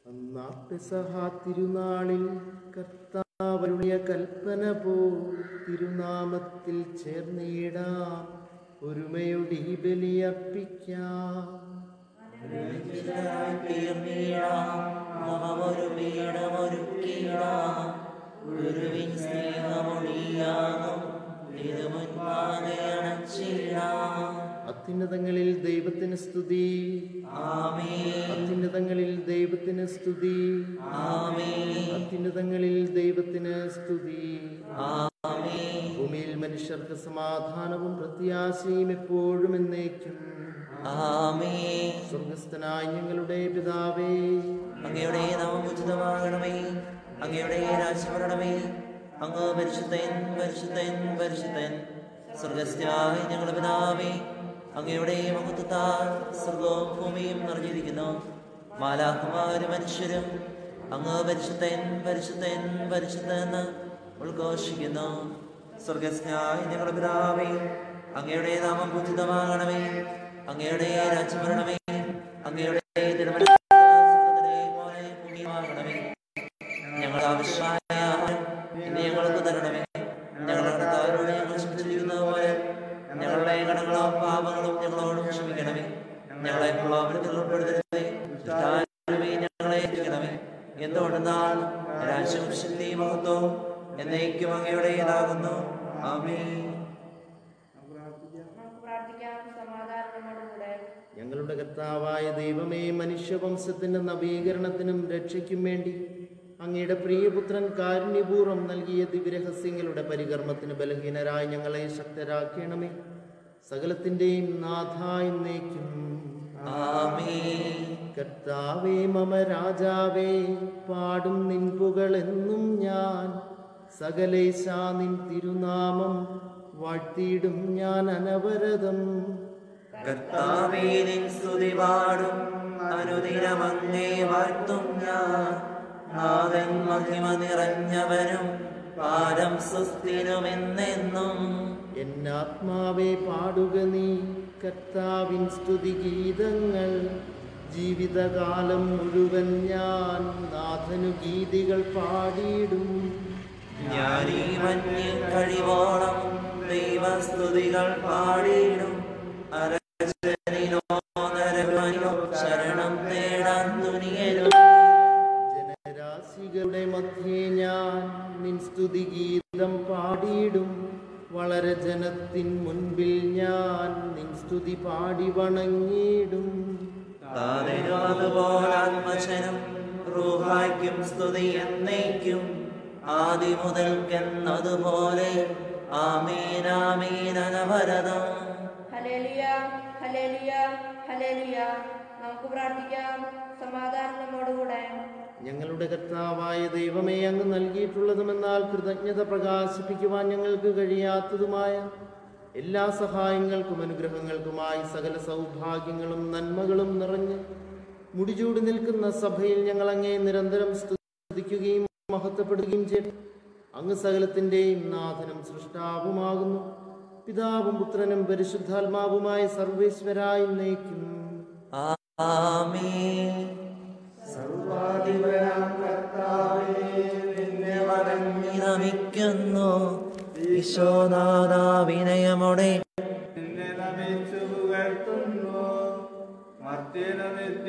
പെസഹ തിരുനാളിൽ കർത്താവരുളിയ കൽപ്പന പോ തിരുനാമത്തിൽ ചേർന്നിടാം ഒരുമയുടെ ഈ ബലിയർപ്പിക്കാം ഗുരുവിൻ സ്നേഹമൊഴിയാകും ഇത് മുൻപാകെ അണച്ചിടാം അത്യുന്നതങ്ങളിൽ ദൈവത്തിന് സ്തുതി ആമേ അത്യുന്നതങ്ങളിൽ ദൈവത്തിന് സ്തുതി ആമേ അത്യുന്നതങ്ങളിൽ ദൈവത്തിന് സ്തുതി ആമേ ഭൂമിയിൽ മനുഷ്യർക്ക് സമാധാനവും പ്രത്യാശയും എപ്പോഴും എന്നേക്കും ആമേ സ്വർഗസ്ഥനായ ഞങ്ങളുടെ പിതാവേ അങ്ങയുടെ നാമം ഉചിതമാകണമേ അങ്ങയുടെ രാജ്യം വരണമേ അങ്ങ് പരിശുദ്ധൻ പരിശുദ്ധൻ പരിശുദ്ധൻ സ്വർഗസ്ഥയായ ഞങ്ങളുടെ പിതാവേ അങ്ങയുടെ മഹത്വത്താൽ സ്വർഗവും ഭൂമിയും നിറഞ്ഞിരിക്കുന്നു മാലാകുമാരും മനുഷ്യരും അങ്ങ് പരിശുദ്ധൻ പരിശുദ്ധൻ പരിശുദ്ധൻ എന്ന് ഉദ്ഘോഷിക്കുന്നു സ്വർഗസ്ഥയായ ഞങ്ങളുടെ പിതാവേ അങ്ങയുടെ നാമം ഉചിതമാകണമേ അങ്ങയുടെ രാജ്യം വരണമേ അങ്ങയുടെ തിരുമനസ് സ്വർഗ്ഗത്തിലെ പോലെ ഭൂമിയിലുമാകണമേ. ഞങ്ങളുടെ ആവശ്യമായ ആഹാരം ഇന്ന് ഞങ്ങൾക്ക് തരണമേ ഞങ്ങളുടെ കടക്കാരോട് ഞങ്ങൾ ക്ഷമിച്ചിരിക്കുന്നത് പോലെ ഞങ്ങളുടെ കടങ്ങളും പാപങ്ങളും ഞങ്ങളോട് ക്ഷമിക്കണമേ ഞങ്ങളെ പ്രലോഭനത്തിൽ ഉൾപ്പെടുത്തരുതേ ദുഷ്ടാരൂപി ഞങ്ങളെ ഏൽപ്പിക്കണമേ എന്തുകൊണ്ടെന്നാൽ രാജ്യവും ശക്തിയും മഹത്വവും എന്നേക്കും അങ്ങയുടേതാകുന്നു ആമേ നമുക്ക് പ്രാർത്ഥിക്കാം സമാധാനത്തോടുകൂടെ ഞങ്ങളുടെ കർത്താവായ ദൈവമേ മനുഷ്യവംശത്തിന്റെ നവീകരണത്തിനും രക്ഷയ്ക്കും വേണ്ടി അങ്ങയുടെ പ്രിയപുത്രൻ കാരുണ്യപൂർവ്വം നൽകിയ ദിവ്യരഹസ്യങ്ങളുടെ പരികർമ്മത്തിന് ബലഹീനരായി ഞങ്ങളെ ശക്തരാക്കണമേ സകലത്തിൻ്റെയും നാഥായി എന്നേക്കും ആമേ കർത്താവേ മമ രാജാവേ പാടും നിൻ പുകളെന്നും ഞാൻ സകലേശാ നിൻ തിരുനാമം വാഴ്ത്തിയിടും ഞാൻ അനവരതം കർത്താവേ നിൻ സ്തുതി പാടും അനുദിനമങ്ങേ വാഴ്ത്തും ഞാൻ നാഥൻ മഹിമ നിറഞ്ഞവനും പാരം സുസ്ഥിരമെന്നെന്നും എന്നാത്മാവേ പാടുക നീ കർത്താവിൻ സ്തുതിഗീതങ്ങൾ ജീവിതകാലം മുഴുവൻ ഞാൻ നാഥനു ഗീതികൾ പാടിയിടും ഞാൻ ഈ മഞ്ഞിൽ കഴിവോളം ദൈവസ്തുതികൾ പാടിയിടും അരജനിലോ നരകനിലോ ശരണം തേടാൻ തുനിയരും ജനരാശികളുടെ മധ്യേ ഞാൻ നിൻ സ്തുതിഗീതം പാടിയിടും വളരെ ജനത്തിൻ മുൻപിൽ ഞാൻ നിൻ സ്തുതി പാടി വണങ്ങിയിടും താതിനും അതുപോലെ ആത്മജനം റൂഹായ്ക്കും സ്തുതി എന്നേക്കും ആദി മുതൽക്കെന്നതുപോലെ ആമീനാമീനവരതം ഹലേലിയ ഹലേലിയ ഹലേലിയ നമുക്ക് പ്രാർത്ഥിക്കാം സമാധാനം നമ്മോടുകൂടെ ഞങ്ങളുടെ കർത്താവായ ദൈവമേ അങ്ങ് നൽകിയിട്ടുള്ളതുമെന്നാൽ കൃതജ്ഞത പ്രകാശിപ്പിക്കുവാൻ ഞങ്ങൾക്ക് കഴിയാത്തതുമായ എല്ലാ സഹായങ്ങൾക്കും അനുഗ്രഹങ്ങൾക്കുമായി സകല സൗഭാഗ്യങ്ങളും നന്മകളും നിറഞ്ഞ് മുടിചൂടി നിൽക്കുന്ന സഭയിൽ ഞങ്ങൾ അങ്ങേ നിരന്തരം സ്തുതിക്കുകയും മഹത്വപ്പെടുകയും ചെയ്യും അങ്ങ് സകലത്തിൻ്റെയും നാഥനും സൃഷ്ടാവുമാകുന്നു പിതാവും പുത്രനും പരിശുദ്ധാത്മാവുമായ സർവേശ്വരായി നയിക്കും ആമീൻ വണങ്ങി നമിക്കുന്നു വിശ്വനാഥ വിനയമോടെ നിന്നെ നമിച്ചു പുകഴ്ത്തുന്നു മർത്യന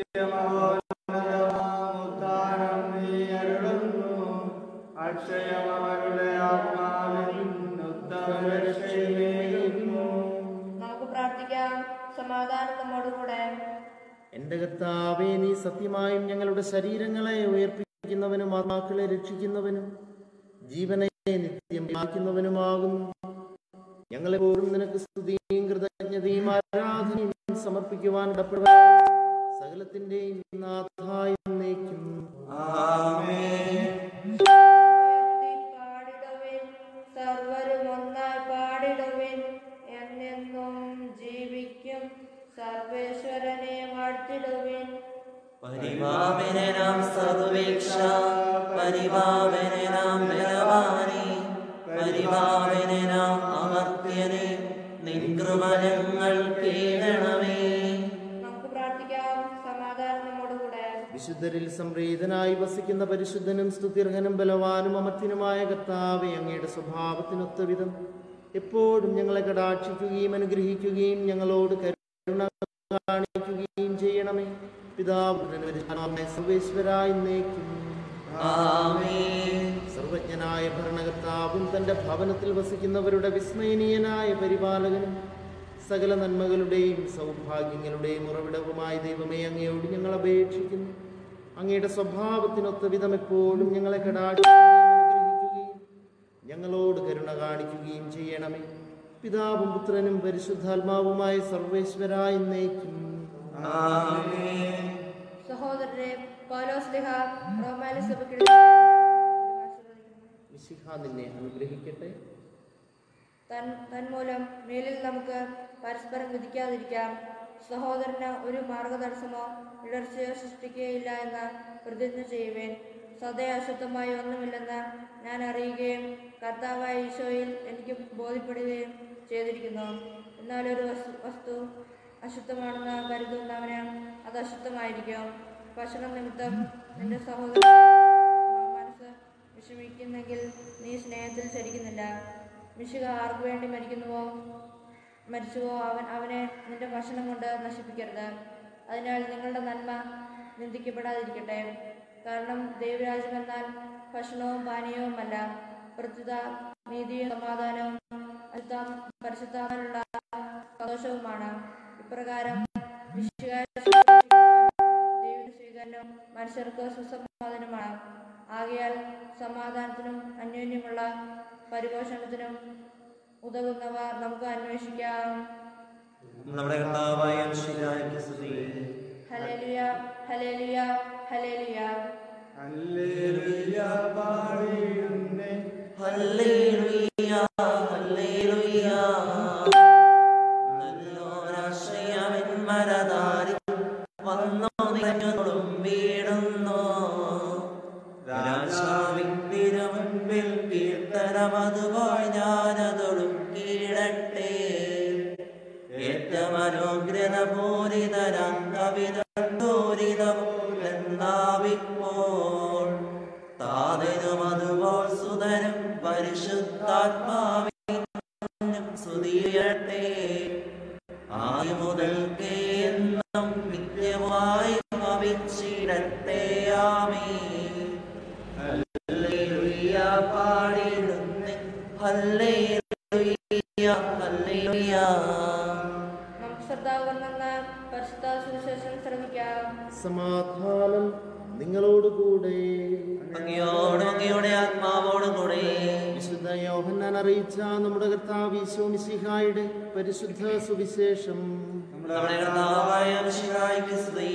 നിത്യമഹോന്നതമാമുദ്ധാനം നീ അരുളുന്നു അക്ഷയം അവരുടെ ആത്മാവിൽ ഉത്തമരക്ഷയുന്നു നമുക്ക് പ്രാർത്ഥിക്കാം സമാധാനം നമ്മോടുകൂടെ എന്റെ കർത്താവേ നീ സത്യമായും ഞങ്ങളുടെ ശരീരങ്ങളെ ഉയർപ്പിക്കുന്നവനും ആത്മാക്കളെ രക്ഷിക്കുന്നവനും ജീവനെ നിത്യം പാലിക്കുന്നവനുമാകുന്നു ഞങ്ങളെപ്പോഴും നിനക്ക് സ്തുതിയും കൃതജ്ഞതയും ആരാധനയും സമർപ്പിക്കുവാൻ ഇടപെടുക സകലത്തിന്റെയും നാഥായി നയിക്കും ആമേൻ ഉയർത്തി പാടിടുവിൻ സർവരും ഒന്നായി പാടിടുവിൻ എന്നെന്നും ജീവിക്കും സർവേശ്വരനെ വാഴ്ത്തിടുവിൻ പരിപാവനാം സർവേക്ഷ പരിപാവനാം ബലവാനെ പരിപാവനാം അമർത്യനെ നിൻ കൃപലങ്ങൾ കേളണമേ നമുക്ക് പ്രാർത്ഥിക്കാം സമാധാനം നമ്മോടുകൂടെ വിശുദ്ധ വിശുദ്ധരിൽ സംപ്രീതനായി വസിക്കുന്ന പരിശുദ്ധനും സ്തുതിർഹനും ബലവാനും അമർത്തിനുമായ കർത്താവെ അങ്ങയുടെ സ്വഭാവത്തിനൊത്ത വിധം എപ്പോഴും ഞങ്ങളെ കടാക്ഷിക്കുകയും അനുഗ്രഹിക്കുകയും ഞങ്ങളോട് കരുണ കാണിക്കുകയും ചെയ്യണമേ പിതാവ് സർവേശ്വരായി നയിക്കും ആമേൻ സർവജ്ഞനായ ഭരണകർത്താവും തന്റെ ഭവനത്തിൽ വസിക്കുന്നവരുടെ വിസ്മയനീയനായ പരിപാലകനും സകല നന്മകളുടെയും സൗഭാഗ്യങ്ങളുടെയും ഉറവിടവുമായ ദൈവമേ അങ്ങയോട് ഞങ്ങൾ അപേക്ഷിക്കുന്നു അങ്ങയുടെ സ്വഭാവത്തിനൊത്ത വിധം എപ്പോഴും ഞങ്ങളെ കടാക്ഷിക്കുകയും അനുഗ്രഹിക്കുകയും ഞങ്ങളോട് കരുണ കാണിക്കുകയും ചെയ്യണമേ പിതാവും പുത്രനും പരിശുദ്ധാത്മാവുമായ സർവേശ്വരായി നയിക്കും ആമേൻ സഹോദരരെ പൗലോസ്ലിഹ റോമാലി സഭയ്ക്ക് വിശിഖ നിന്നെ അനുഗ്രഹിക്കട്ടെ തൻ തന്മൂലം മേലിൽ നമുക്ക് പരസ്പരം വിധിക്കാതിരിക്കാം സഹോദരന് ഒരു മാർഗതടസ്സമോ ഇടർച്ചയോ സൃഷ്ടിക്കുകയില്ല എന്ന് പ്രതിജ്ഞ ചെയ്യുവേൻ സദയ അശുദ്ധമായി ഒന്നുമില്ലെന്ന് ഞാൻ അറിയുകയും കർത്താവായ ഈശോയിൽ എനിക്ക് ബോധ്യപ്പെടുകയും ചെയ്തിരിക്കുന്നു എന്നാൽ ഒരു വസ്തു വസ്തു അശുദ്ധമാണെന്ന് കരുതുന്നവന് അത് അശുദ്ധമായിരിക്കും ഭക്ഷണം നിമിത്തം നിന്റെ സഹോദരൻ മനസ്സ് വിഷമിക്കുന്നെങ്കിൽ നീ സ്നേഹത്തിൽ ചരിക്കുന്നില്ല മിശുക ആർക്കു വേണ്ടി മരിക്കുന്നുവോ മരിച്ചുവോ അവൻ അവനെ നിന്റെ ഭക്ഷണം കൊണ്ട് നശിപ്പിക്കരുത് അതിനാൽ നിങ്ങളുടെ നന്മ നിന്ദിക്കപ്പെടാതിരിക്കട്ടെ കാരണം ദൈവരാജ്യം എന്നാൽ ഭക്ഷണവും പാനീയവുമല്ല പ്രത്യുത നീതിയും സമാധാനവും അശുദ്ധ പരിശുദ്ധാനുള്ള സന്തോഷവുമാണ് ഇപ്രകാരം മിശുക ദൈവ സ്വീകരണം മനുഷ്യർക്ക് സുസമാധാനമാണ് ആകയാൽ സമാധാനത്തിനും അന്യോന്യമുള്ള പരിപോഷണത്തിനും ഉതകുന്നവ നമുക്ക് അന്വേഷിക്കാം നമ്മുടെ കർത്താവായ ശിലായ്ക്ക് സ്തുതി ഹലേലിയ ഹലേലിയ ഹലേലിയ ഹല്ലേലൂയ പാടിയുന്നേ ഹല്ലേലൂയ ഹല്ലേലൂയ നല്ലോരാശ്രയമെൻ മരതാരി വന്നോ നിറഞ്ഞതൊടും വീടുന്നു രാജാവിൻ തിരുമുൻപിൽ കീർത്തനമതുപോയി ഞാനതൊടും കീഴട്ടെ ഏറ്റവും അനുഗ്രഹ പൂരിതരം കവിതൂരിതമൂലെന്നാവിപ്പോൾ താതനും അതുപോൽ സുതനും പരിശുദ്ധാത്മാവിനും സ്തുതിയട്ടെ ആദ്യ മുതൽക്കേ എന്നും നിത്യമായി ഭവിച്ചിടട്ടെ ആമേ ഹല്ലേലൂയ പാടിടുന്നേ ഹല്ലേലൂയ ഹല്ലേലൂയ നമുക്ക് ശ്രദ്ധാകുന്ന പരിശുദ്ധ സുവിശേഷം ശ്രമിക്കാം സമാധാനം നിങ്ങളോടുകൂടെ അങ്ങയോടും അങ്ങയുടെ ആത്മാവോടും കൂടെ വിശുദ്ധ യോഹന്നാൻ അറിയിച്ച നമ്മുടെ കർത്താവ് ഈശോ മിശിഹായുടെ പരിശുദ്ധ സുവിശേഷം നമ്മുടെ കർത്താവായ മിശിഹായ്ക്ക് സ്തുതി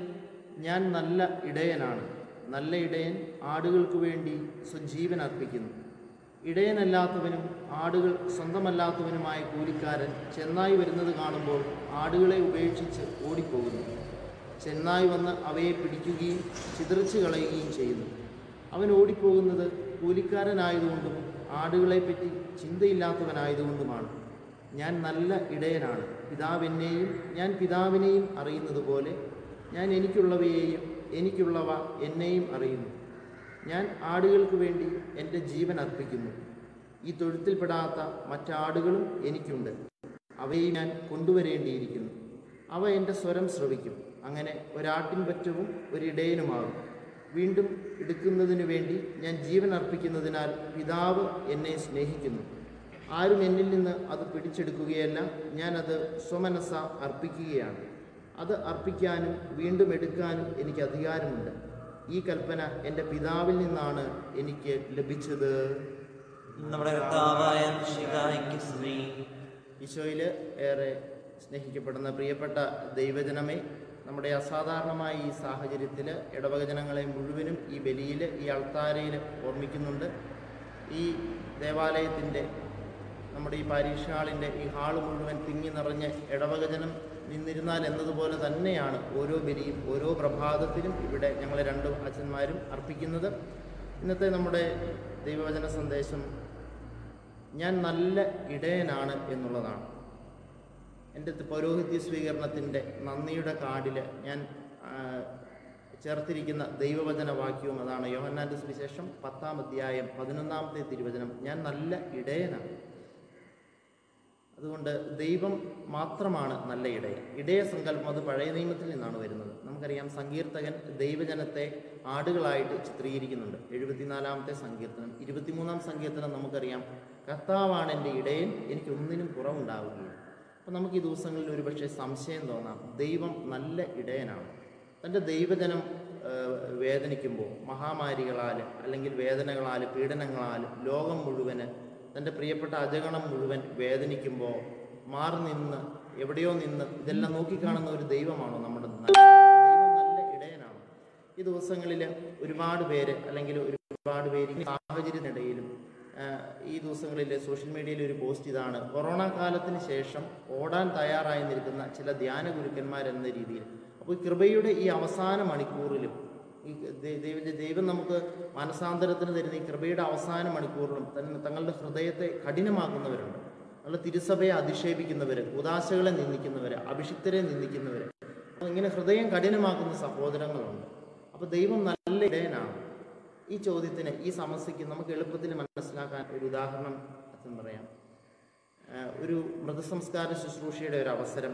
ഞാൻ നല്ല ഇടയനാണ് നല്ല ഇടയൻ ആടുകൾക്ക് വേണ്ടി സ്വജീവൻ അർപ്പിക്കുന്നു ഇടയനല്ലാത്തവനും ആടുകൾ സ്വന്തമല്ലാത്തവനുമായ കൂലിക്കാരൻ ചെന്നായി വരുന്നത് കാണുമ്പോൾ ആടുകളെ ഉപേക്ഷിച്ച് ഓടിപ്പോകുന്നു ചെന്നായി വന്ന് അവയെ പിടിക്കുകയും ചിതറിച്ച് കളയുകയും ചെയ്യുന്നു അവൻ ഓടിപ്പോകുന്നത് കൂലിക്കാരനായതുകൊണ്ടും ആടുകളെപ്പറ്റി ചിന്തയില്ലാത്തവനായതുകൊണ്ടുമാണ് ഞാൻ നല്ല ഇടയനാണ് പിതാവ് എന്നെയും ഞാൻ പിതാവിനെയും അറിയുന്നത് പോലെ ഞാൻ എനിക്കുള്ളവയെയും എനിക്കുള്ളവ എന്നെയും അറിയുന്നു ഞാൻ ആടുകൾക്ക് വേണ്ടി എൻ്റെ ജീവൻ അർപ്പിക്കുന്നു ഈ തൊഴുത്തിൽപ്പെടാത്ത മറ്റാടുകളും എനിക്കുണ്ട് അവയെ ഞാൻ കൊണ്ടുവരേണ്ടിയിരിക്കുന്നു അവ എൻ്റെ സ്വരം ശ്രവിക്കും അങ്ങനെ ഒരാട്ടിൻ പറ്റവും ഒരിടയനുമാകും വീണ്ടും എടുക്കുന്നതിനു വേണ്ടി ഞാൻ ജീവൻ അർപ്പിക്കുന്നതിനാൽ പിതാവ് എന്നെ സ്നേഹിക്കുന്നു ആരും എന്നിൽ നിന്ന് അത് പിടിച്ചെടുക്കുകയല്ല ഞാനത് സ്വമനസ്സ അർപ്പിക്കുകയാണ് അത് അർപ്പിക്കാനും വീണ്ടും എടുക്കാനും എനിക്ക് അധികാരമുണ്ട് ഈ കൽപ്പന എൻ്റെ പിതാവിൽ നിന്നാണ് എനിക്ക് ലഭിച്ചത് നമ്മുടെ കർത്താവായ മിശിഹായ്ക്ക് സ്തുതി ഈശോയിൽ ഏറെ സ്നേഹിക്കപ്പെടുന്ന പ്രിയപ്പെട്ട ദൈവജനമേ നമ്മുടെ അസാധാരണമായ ഈ സാഹചര്യത്തിൽ ഇടവകജനങ്ങളെ മുഴുവനും ഈ ബലിയിൽ ഈ അൾത്താരയിൽ ഓർമ്മിക്കുന്നുണ്ട് ഈ ദേവാലയത്തിൻ്റെ നമ്മുടെ ഈ പാരീഷ് ഹാളിൻ്റെ ഈ ഹാള് മുഴുവൻ തിങ്ങി നിറഞ്ഞ് ഇടവകജനം നിന്നിരുന്നാൽ എന്നതുപോലെ തന്നെയാണ് ഓരോ ബലിയും ഓരോ പ്രഭാതത്തിലും ഇവിടെ ഞങ്ങൾ രണ്ടും അച്ഛന്മാരും അർപ്പിക്കുന്നത് ഇന്നത്തെ നമ്മുടെ ദൈവവചന സന്ദേശം ഞാൻ നല്ല ഇടയനാണ് എന്നുള്ളതാണ് എൻ്റെ പൗരോഹിത്യ സ്വീകരണത്തിൻ്റെ നന്ദിയുടെ കാർഡിൽ ഞാൻ ആ, ചേർത്തിരിക്കുന്ന ദൈവവചന വാക്യവും അതാണ് യോഹന്നാൻ്റെ സുവിശേഷം പത്താം അധ്യായം പതിനൊന്നാമത്തെ തിരുവചനം ഞാൻ നല്ല ഇടയനാണ് അതുകൊണ്ട് ദൈവം മാത്രമാണ് നല്ല ഇടയൻ ഇടയ സങ്കല്പം അത് പഴയ നിയമത്തിൽ നിന്നാണ് വരുന്നത് നമുക്കറിയാം സങ്കീർത്തകൻ ദൈവജനത്തെ ആടുകളായിട്ട് ചിത്രീകരിക്കുന്നുണ്ട് എഴുപത്തിനാലാമത്തെ സങ്കീർത്തനം ഇരുപത്തിമൂന്നാം സങ്കീർത്തനം നമുക്കറിയാം കർത്താവാണ് എൻ്റെ ഇടയൻ എനിക്ക് ഒന്നിനും കുറവുണ്ടാവുകയില്ല അപ്പം നമുക്ക് ഈ ദിവസങ്ങളിൽ ഒരുപക്ഷെ സംശയം തോന്നാം ദൈവം നല്ല ഇടയനാണ് തൻ്റെ ദൈവജനം ആ, വേദനിക്കുമ്പോൾ മഹാമാരികളാൽ അല്ലെങ്കിൽ വേദനകളാൽ പീഡനങ്ങളാൽ ലോകം മുഴുവന് തൻ്റെ പ്രിയപ്പെട്ട അജഗണം മുഴുവൻ വേദനിക്കുമ്പോൾ മാറി നിന്ന് എവിടെയോ നിന്ന് ഇതെല്ലാം നോക്കിക്കാണുന്ന ഒരു ദൈവമാണോ നമ്മുടെ നല്ല ദൈവം നല്ല ഇടയനാണ് ഈ ദിവസങ്ങളിൽ ഒരുപാട് പേര് അല്ലെങ്കിൽ ഒരുപാട് പേര് ഈ സാഹചര്യത്തിനിടയിലും ആ, ഈ ദിവസങ്ങളിൽ സോഷ്യൽ മീഡിയയിൽ ഒരു പോസ്റ്റ് ഇതാണ് കൊറോണ കാലത്തിന് ശേഷം ഓടാൻ തയ്യാറായി നിൽക്കുന്ന ചില ധ്യാന ഗുരുക്കന്മാരെന്ന രീതിയിൽ അപ്പോൾ ഈ കൃപയുടെ ഈ അവസാന മണിക്കൂറിലും ഈ ദൈ- ദൈവ- ദൈവം നമുക്ക് മനസാന്തരത്തിന് തരുന്ന ഈ കൃപയുടെ അവസാന മണിക്കൂറിലും തന്നെ തങ്ങളുടെ ഹൃദയത്തെ കഠിനമാക്കുന്നവരുണ്ട് തങ്ങളുടെ തിരുസഭയെ അധിക്ഷേപിക്കുന്നവർ ഉദാശകളെ നിന്ദിക്കുന്നവർ അഭിഷിക്തരെ നിന്ദിക്കുന്നവർ അപ്പോൾ ഇങ്ങനെ ഹൃദയം കഠിനമാക്കുന്ന സഹോദരങ്ങളുണ്ട് അപ്പോൾ ദൈവം നല്ല ഇടയനാണ് ഈ ചോദ്യത്തിന് ഈ സമസ്യയ്ക്ക് നമുക്ക് എളുപ്പത്തിൽ മനസ്സിലാക്കാൻ ഒരു ഉദാഹരണം അച്ഛൻ പറയാം ആ, ഒരു മൃതസംസ്കാര ശുശ്രൂഷയുടെ ഒരു അവസരം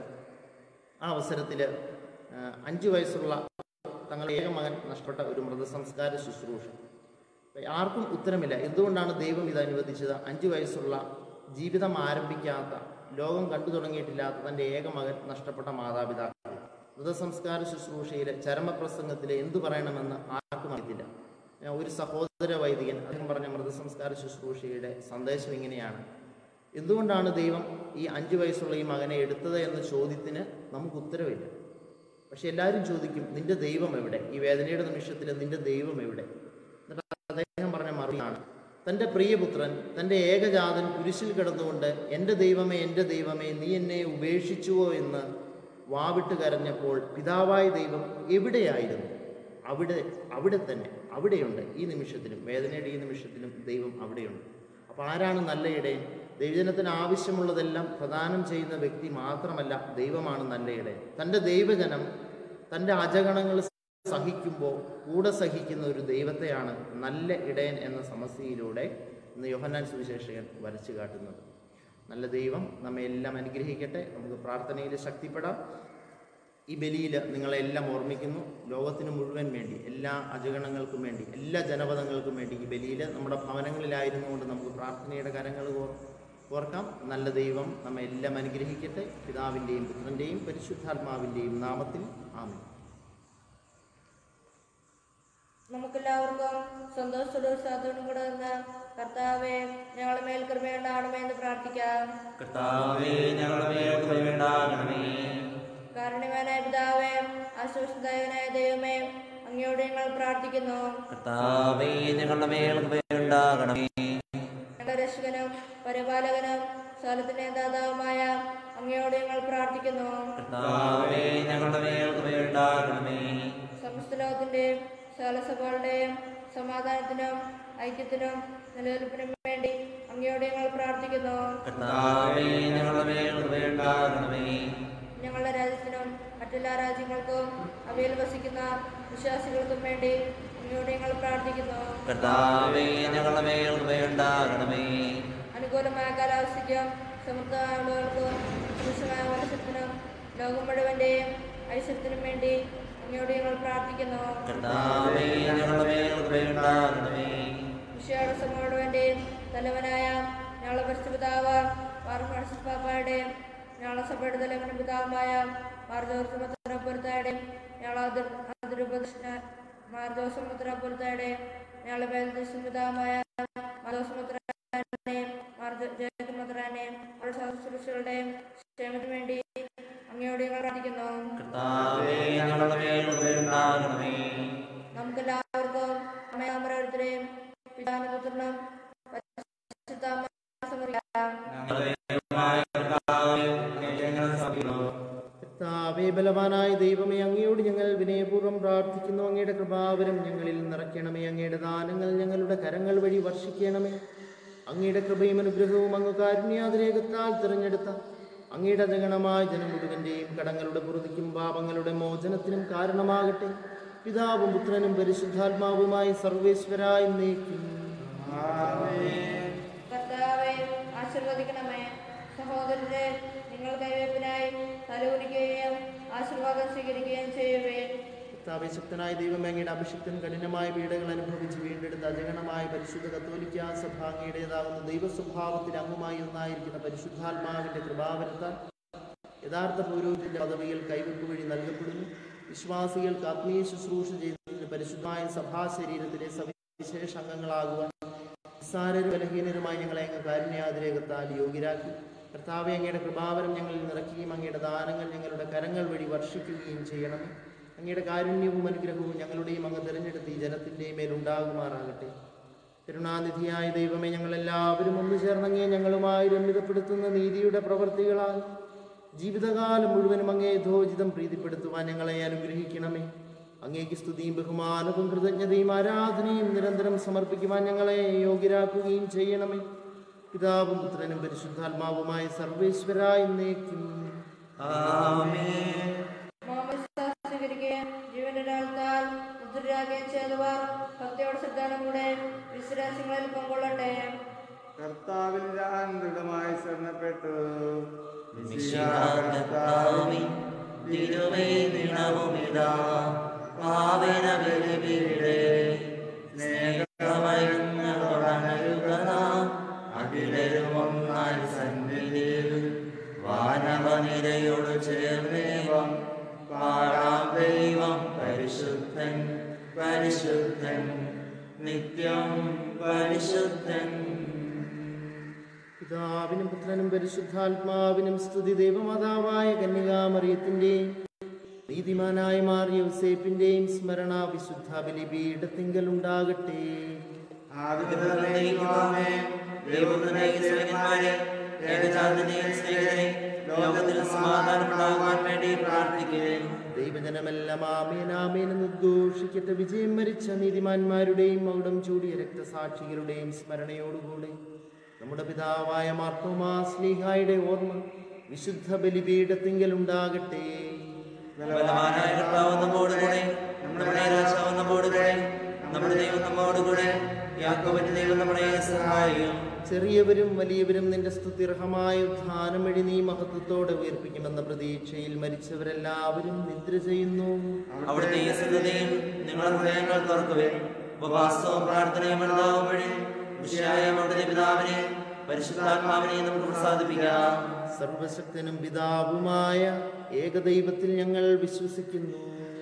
ആ അവസരത്തിൽ അഞ്ച് വയസ്സുള്ള തങ്ങളുടെ ഏക മകൻ നഷ്ടപ്പെട്ട ഒരു മൃതസംസ്കാര ശുശ്രൂഷ ആർക്കും ഉത്തരമില്ല എന്തുകൊണ്ടാണ് ദൈവം ഇത് അനുവദിച്ചത് അഞ്ച് വയസ്സുള്ള ജീവിതം ആരംഭിക്കാത്ത ലോകം കണ്ടു തുടങ്ങിയിട്ടില്ലാത്ത തൻ്റെ ഏക മകൻ നഷ്ടപ്പെട്ട മാതാപിതാക്കൾ മൃതസംസ്കാര ശുശ്രൂഷയിലെ ചരമപ്രസംഗത്തിൽ എന്തു പറയണമെന്ന് ആർക്കും അറിയത്തില്ല ഏ, ഒരു സഹോദര വൈദികൻ അദ്ദേഹം പറഞ്ഞ മൃതസംസ്കാര ശുശ്രൂഷയുടെ സന്ദേശം ഇങ്ങനെയാണ് എന്തുകൊണ്ടാണ് ദൈവം ഈ അഞ്ച് വയസ്സുള്ള ഈ മകനെ എടുത്തത് എന്ന ചോദ്യത്തിന് നമുക്ക് ഉത്തരവില്ല പക്ഷെ എല്ലാവരും ചോദിക്കും നിന്റെ ദൈവം എവിടെ ഈ വേദനയുടെ നിമിഷത്തിൽ നിന്റെ ദൈവം എവിടെ എന്നിട്ട് അദ്ദേഹം പറഞ്ഞ മറുപടിയാണ് തൻ്റെ പ്രിയപുത്രൻ തൻ്റെ ഏകജാതൻ കുരിശിൽ കിടന്നുകൊണ്ട് എൻ്റെ ദൈവമേ എൻ്റെ ദൈവമേ നീ എന്നെ ഉപേക്ഷിച്ചുവോ എന്ന് വാവിട്ട് കരഞ്ഞപ്പോൾ പിതാവായ ദൈവം എവിടെയായിരുന്നു അവിടെ അവിടെ തന്നെ അവിടെയുണ്ട് ഈ നിമിഷത്തിലും വേദനയുടെ ഈ നിമിഷത്തിലും ദൈവം അവിടെയുണ്ട് അപ്പോൾ ആരാണ് നല്ല ഇടയൻ ദൈവജനത്തിന് ആവശ്യമുള്ളതെല്ലാം പ്രദാനം ചെയ്യുന്ന വ്യക്തി മാത്രമല്ല ദൈവമാണ് നല്ല ഇടയൻ തൻ്റെ ദൈവജനം തൻ്റെ അജഗണങ്ങൾ സഹിക്കുമ്പോൾ കൂടെ സഹിക്കുന്ന ഒരു ദൈവത്തെയാണ് നല്ല ഇടയൻ എന്ന സമസ്യയിലൂടെ ഇന്ന് യോഹന്നാൻ സുവിശേഷകൻ വരച്ചു കാട്ടുന്നത് നല്ല ദൈവം നമ്മെ എല്ലാം അനുഗ്രഹിക്കട്ടെ നമുക്ക് പ്രാർത്ഥനയിൽ ശക്തിപ്പെടാം ഈ ബലിയിൽ നിങ്ങളെല്ലാം ഓർമ്മിക്കുന്നു ലോകത്തിന് മുഴുവൻ വേണ്ടി എല്ലാ അജഗണങ്ങൾക്കും വേണ്ടി എല്ലാ ജനപദങ്ങൾക്കും വേണ്ടി ഈ ബലിയിൽ നമ്മുടെ ഭവനങ്ങളിലായിരുന്നു കൊണ്ട് നമുക്ക് പ്രാർത്ഥനയുടെ കരങ്ങൾ ഓർ ഓർക്കാം നല്ല ദൈവം നമ്മെ എല്ലാം അനുഗ്രഹിക്കട്ടെ പിതാവിൻ്റെയും പുത്രൻ്റെയും പരിശുദ്ധാത്മാവിൻ്റെയും നാമത്തിൽ ആമേൻ നമുക്കെല്ലാവർക്കും സന്തോഷത്തോടും ഉത്സാഹത്തോടും കൂടെ നിന്ന് കർത്താവെ ഞങ്ങളുടെ മേൽ കൃപയുണ്ടാകണമേ എന്ന് പ്രാർത്ഥിക്കാം കർത്താവേ ഞങ്ങളുടെ മേൽ കൃപയുണ്ടാകണമേ കാരുണ്യവാനായ പിതാവേ ആശ്വസദായകനായ ദൈവമേ അങ്ങയോട് ഞങ്ങൾ പ്രാർത്ഥിക്കുന്നു കർത്താവേ ഞങ്ങളുടെ മേൽ കൃപയുണ്ടാകണമേ ഞങ്ങളുടെ രക്ഷകനും പരിപാലകനും സ്ഥലത്തിന്റെ ദാതാവുമായ അങ്ങയോട് ഞങ്ങൾ പ്രാർത്ഥിക്കുന്നു കർത്താവേ ഞങ്ങളുടെ മേൽ കൃപയുണ്ടാകണമേ സമസ്ത ലോകത്തിന്റെയും സകലസഭകളുടെയും സമാധാനത്തിനും ഐക്യത്തിനും നിലനിൽപ്പിനും വേണ്ടി അങ്ങയോട് ഞങ്ങൾ പ്രാർത്ഥിക്കുന്നു കർത്താവേ ഞങ്ങളുടെ മേൽ കൃപയുണ്ടാകണമേ ഞങ്ങളുടെ രാജ്യത്തിനും മറ്റെല്ലാ രാജ്യങ്ങൾക്കും അവയിൽ വസിക്കുന്ന വിശ്വാസികൾക്കും വേണ്ടി അങ്ങയോട് ഞങ്ങൾ പ്രാർത്ഥിക്കുന്നു കർത്താവേ ഞങ്ങളുടെ മേൽ കൃപയുണ്ടാകണമേ അനുകൂലമായ കാലാവസ്ഥയ്ക്കും സമൃദ്ധമായ വിളകൾക്കും സുരക്ഷമായ മത്സ്യത്തിനും ലോകം മുഴുവന്റെയും ഐശ്വര്യത്തിനും വേണ്ടി അങ്ങയോട് ഞങ്ങൾ പ്രാർത്ഥിക്കുന്നു കർത്താവേ ഞങ്ങളുടെ മേൽ കൃപയുണ്ടാകണമേ വിഷയാട സഭ മുഴുവന്റെയും തലവനായ ഞങ്ങളുടെ പരിശുപിതാവ് പാപ്പായുടെയും ഞങ്ങളുടെ സഭയുടെ തലവനും പിതാവുമായ മാർജോസമുദ്രപുരത്തായുടെയും ഞങ്ങളുടെ അതിരുപദർശന മാർജോസമുദ്രപുരത്തായുടെയും ഞങ്ങളുടെ മേൽദേശം പിതാവുമായ മാർജോസമുദ്രനെയും ജയകുമുദ്രനെയും അവരുടെ ശുശ്രൂഷകളുടെയും ക്ഷേമത്തിനു വേണ്ടി അങ്ങയോട് ഞങ്ങൾ പ്രാർത്ഥിക്കുന്നു കർത്താവേ ഞങ്ങളുടെ മേൽ കൃപയുണ്ടാകണമേ നമുക്കെല്ലാവർക്കും അമ്മയും ഓരോരുത്തരെയും പിതാവിനും പുത്രനും പരിശുദ്ധാത്മാവിനും സമർപ്പിക്കാം ഞങ്ങളുടെ ദൈവമായ കർത്താവേ, ഞങ്ങൾ സമീപം കർത്താവേ ബലവാനായ ദൈവമേ അങ്ങയോട് ഞങ്ങൾ വിനയപൂർവ്വം പ്രാർത്ഥിക്കുന്നു അങ്ങയുടെ കൃപാവരം ഞങ്ങളിൽ നിറയ്ക്കണമേ അങ്ങയുടെ ദാനങ്ങൾ ഞങ്ങളുടെ കരങ്ങൾ വഴി വർഷിക്കണമേ അങ്ങയുടെ കൃപയും അനുഗ്രഹവും അങ്ങ് കാരുണ്യാതിരേകത്താൽ തിരഞ്ഞെടുത്ത അങ്ങയുടെ അജഗണമായ ജനം മുഴുവൻ്റെയും കടങ്ങളുടെ പുറതിക്കും പാപങ്ങളുടെ മോചനത്തിനും കാരണമാകട്ടെ പിതാവും പുത്രനും പരിശുദ്ധാത്മാവുമായി സർവേശ്വരായി നീക്കും ആമേൻ കർത്താവെ ആശീർവദിക്കണമേ സഹോദരരെ നിങ്ങൾ കൈവയ്പിനായി തലകുനിക്കുകയും ആശീർവാദം സ്വീകരിക്കുകയും ചെയ്യുവേ കർത്താവെ ശക്തനായ ദൈവമേ അങ്ങയുടെ അഭിഷിക്തൻ കഠിനമായ പീഡകൾ അനുഭവിച്ച് വീണ്ടെടുത്ത അജഗണമായ പരിശുദ്ധ കത്തോലിക്ക സഭ അങ്ങയുടേതാകുന്ന ദൈവസ്വഭാവത്തിൽ അംഗമായി ഒന്നായിരിക്കുന്ന പരിശുദ്ധാത്മാവിന്റെ കൃപാവരത്താൽ യഥാർത്ഥ പൗരോഹിത്യ പദവിയിൽ കൈവെപ്പ് വഴി നൽകപ്പെടുന്നു വിശ്വാസികൾക്ക് ആത്മീയ ശുശ്രൂഷ ചെയ്തതിന് പരിശുദ്ധമായ സഭാ ശരീരത്തിലെ സവിശേഷ അംഗങ്ങളാകുവാൻ നിസ്സാരരും ബലഹീനരുമായി ഞങ്ങളെ അങ്ങ് കാരുണ്യാതിരേകത്താൽ യോഗ്യരാക്കി കർത്താവെ അങ്ങയുടെ കൃപാവരം ഞങ്ങളിൽ നിറയ്ക്കുകയും അങ്ങയുടെ ദാനങ്ങൾ ഞങ്ങളുടെ കരങ്ങൾ വഴി വർഷിക്കുകയും ചെയ്യണമേ അങ്ങയുടെ കാരുണ്യവും അനുഗ്രഹവും ഞങ്ങളുടെയും അങ്ങ് തിരഞ്ഞെടുത്ത് ഈ ജനത്തിൻ്റെയും മേലുണ്ടാകുമാറാകട്ടെ കരുണാനിധിയായ ദൈവമേ ഞങ്ങളെല്ലാവരും ഒന്നു ചേർന്നങ്ങേ ഞങ്ങളുമായി രമ്യതപ്പെടുത്തുന്ന നീതിയുടെ പ്രവർത്തികളാൽ ജീവിതകാലം മുഴുവനും അങ്ങേ യഥോചിതം പ്രീതിപ്പെടുത്തുവാൻ ഞങ്ങളെ അനുഗ്രഹിക്കണമേ അങ്ങേക്ക് സ്തുതിയും ബഹുമാനവും കൃതജ്ഞതയും ആരാധനയും നിരന്തരം സമർപ്പിക്കുവാൻ ഞങ്ങളെ യോഗ്യരാക്കുകയും ചെയ്യണമേ പിതാവും പുത്രനും പരിശുദ്ധാത്മാവുമായ സർവേശ്വരായി എന്നേക്കും ആമേൻ മോഹൻ സ്വീകരിക്കുകയും ജീവന്റെ ഒരാൾത്താൽ മുദ്രരാകുകയും ചെയ്തവർ ഭക്തിയോട് ശ്രദ്ധാനോടെ വിശ്വാസങ്ങളിൽ പങ്കൊള്ളട്ടെ കർത്താവിൽ ഞാൻ ദൃഢമായി ശരണപ്പെട്ടു കർത്താവേ, തിരുവേ നിണവുമിതാ പാവന ബലിപീഠേ സ്നേഹമയങ്ങളുടനരുകത അഖിലരും ഒന്നായി സന്നിധിയിൽ വാനവനിരയോട് ചേർന്നേവം പാടാം ദൈവം പരിശുദ്ധൻ പരിശുദ്ധൻ നിത്യം പരിശുദ്ധൻ പിതാവിനും പുത്രനും പരിശുദ്ധാത്മാവിനും സ്തുതി ദൈവമാതാവായ കന്യകാമറിയത്തിന്റെയും നീതിമാനായ മാറിയ യൂസേപ്പിന്റെയും സ്മരണ വിശുദ്ധ ബലിപീഠത്തിങ്കൽ ഉണ്ടാകട്ടെ ലോകത്തിൽ സമാധാനം ഉണ്ടാകുവാൻ വേണ്ടി പ്രാർത്ഥിക്കുകയും ദൈവജനമെല്ലാം ആമേൻ ആമേൻ എന്ന് ഉദ്ഘോഷിക്കട്ടെ വിജയം മരിച്ച നീതിമാന്മാരുടെയും മകുടം ചൂടിയ രക്തസാക്ഷികളുടെയും സ്മരണയോടുകൂടി നമ്മുടെ പിതാവായ മാർത്തോമാ സ്ലീഹായുടെ ഓർമ്മ വിശുദ്ധ ബലിപീഠത്തിങ്കൽ ഉണ്ടാകട്ടെ ബലവാനായ കർത്താവ് നമ്മോടുകൂടെ നമ്മുടെ രാജാവ് നമ്മോടുകൂടെ നമ്മുടെ ദൈവം നമ്മോടുകൂടെ യാക്കോബിന്റെ ദൈവം നമ്മുടെ സഹായിക്കും ചെറിയവരും വലിയവരും നിന്റെ സ്തുതിർഹമായ ഉത്ഥാനം വഴി നീ മഹത്വത്തോടെ ഉയർപ്പിക്കുമെന്ന പ്രതീക്ഷയിൽ മരിച്ചവരെല്ലാവരും നിദ്ര ചെയ്യുന്നു അവിടുത്തെ ഈ സ്ഥിതയും നിങ്ങളുടെ ഹൃദയങ്ങൾ തുറക്കുവേ ഉപവാസവും പ്രാർത്ഥനയും ഉണ്ടാവും വഴി വിഷയായ അവിടുത്തെ പിതാവിനെ പരിശുദ്ധാത്മാവിനെ നമുക്ക് പ്രസാദിപ്പിക്കാം സർവശക്തനും പിതാവുമായ ഏകദൈവത്തിൽ ഞങ്ങൾ വിശ്വസിക്കുന്നു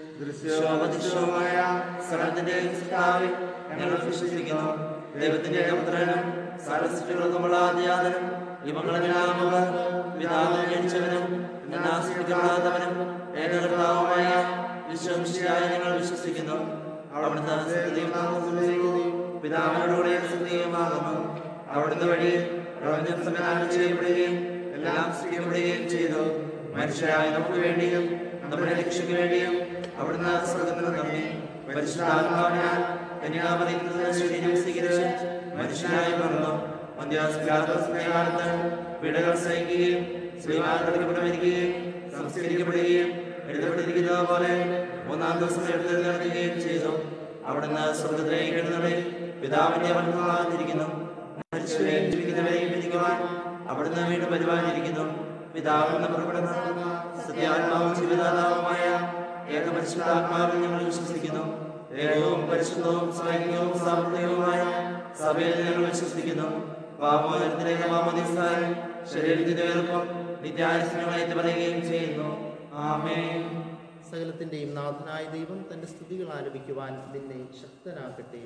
ദൃശ്യോപദിശ്യവുമായ സർവത്തിന്റെ സൃഷ്ടാവിൽ ഞങ്ങൾ വിശ്വസിക്കുന്നു ദൈവത്തിന്റെ പുത്രനും സർവസൃഷ്ടികൾക്കുമുള്ള ആദ്യാതനും ഇവങ്ങളെല്ലാം അവർ പിതാവിനെ ജനിച്ചവനും നിന്നാശ്രയിക്കപ്പെടാത്തവനും ഏകകർത്താവുമായ വിശ്വംശിയായ ഞങ്ങൾ വിശ്വസിക്കുന്നു അവിടുത്തെ സത്യദൈവനാമം പിതാവിനോടുകൂടെ സത്യമാകുന്നു അവിടുത്തെ വഴി പ്രപഞ്ചം സംവിധാനം ചെയ്യപ്പെടുകയും എല്ലാം സൃഷ്ടിക്കപ്പെടുകയും ചെയ്തു മനുഷ്യരായ നമുക്ക് വേണ്ടിയും നമ്മുടെ രക്ഷയ്ക്ക് വേണ്ടിയും അവിടുന്ന് സ്വർഗത്തിൽ നമ്മെ പരിശുദ്ധാത്മാവിനാൽ കന്യാമറിയുന്നത് ശരീരം സ്വീകരിച്ച് മനുഷ്യനായി പറഞ്ഞു മധ്യാസ്കാലത്ത് പിടകൾ സഹിക്കുകയും ശ്രീമാർക്കപ്പെടുകയും സംസ്കരിക്കപ്പെടുകയും എഴുതപ്പെട്ടിരിക്കുന്നത് പോലെ മൂന്നാം ദിവസം എഴുന്നേൽക്കുകയും ചെയ്തു അവിടുന്ന് സ്വർഗത്തിലേക്ക് എഴുന്നള്ളി പിതാവിന്റെ വലതുഭാഗത്തിരിക്കുന്നു മരിച്ചവരെയും ജീവിക്കുന്നവരെയും വിധിക്കുവാൻ അവിടുന്ന് വീണ്ടും പരിപാലിയിരിക്കുന്നു പിതാവെന്ന് പുറപ്പെടുന്ന സത്യാത്മാവും ജീവിതാത്മാവുമായ ഏകപരിശുദ്ധാത്മാവിൽ ഞങ്ങൾ വിശ്വസിക്കുന്നു ഏകവും പരിശുദ്ധവും സ്വൈക്യവും സാമ്പത്തികവുമായ സഭയിൽ ഞങ്ങൾ വിശ്വസിക്കുന്നു പാമോദരത്തിലേക്ക് മാമോദിസ്ഥാനം ശരീരത്തിന്റെ വേർപ്പം നിത്യാനുസരണങ്ങളായിട്ട് പറയുകയും ചെയ്യുന്നു ആമേൻ സകലത്തിന്റെയും നാഥനായ ദൈവം തന്റെ സ്തുതികൾ ആലപിക്കുവാൻ നിന്നെ ശക്തനാക്കട്ടെ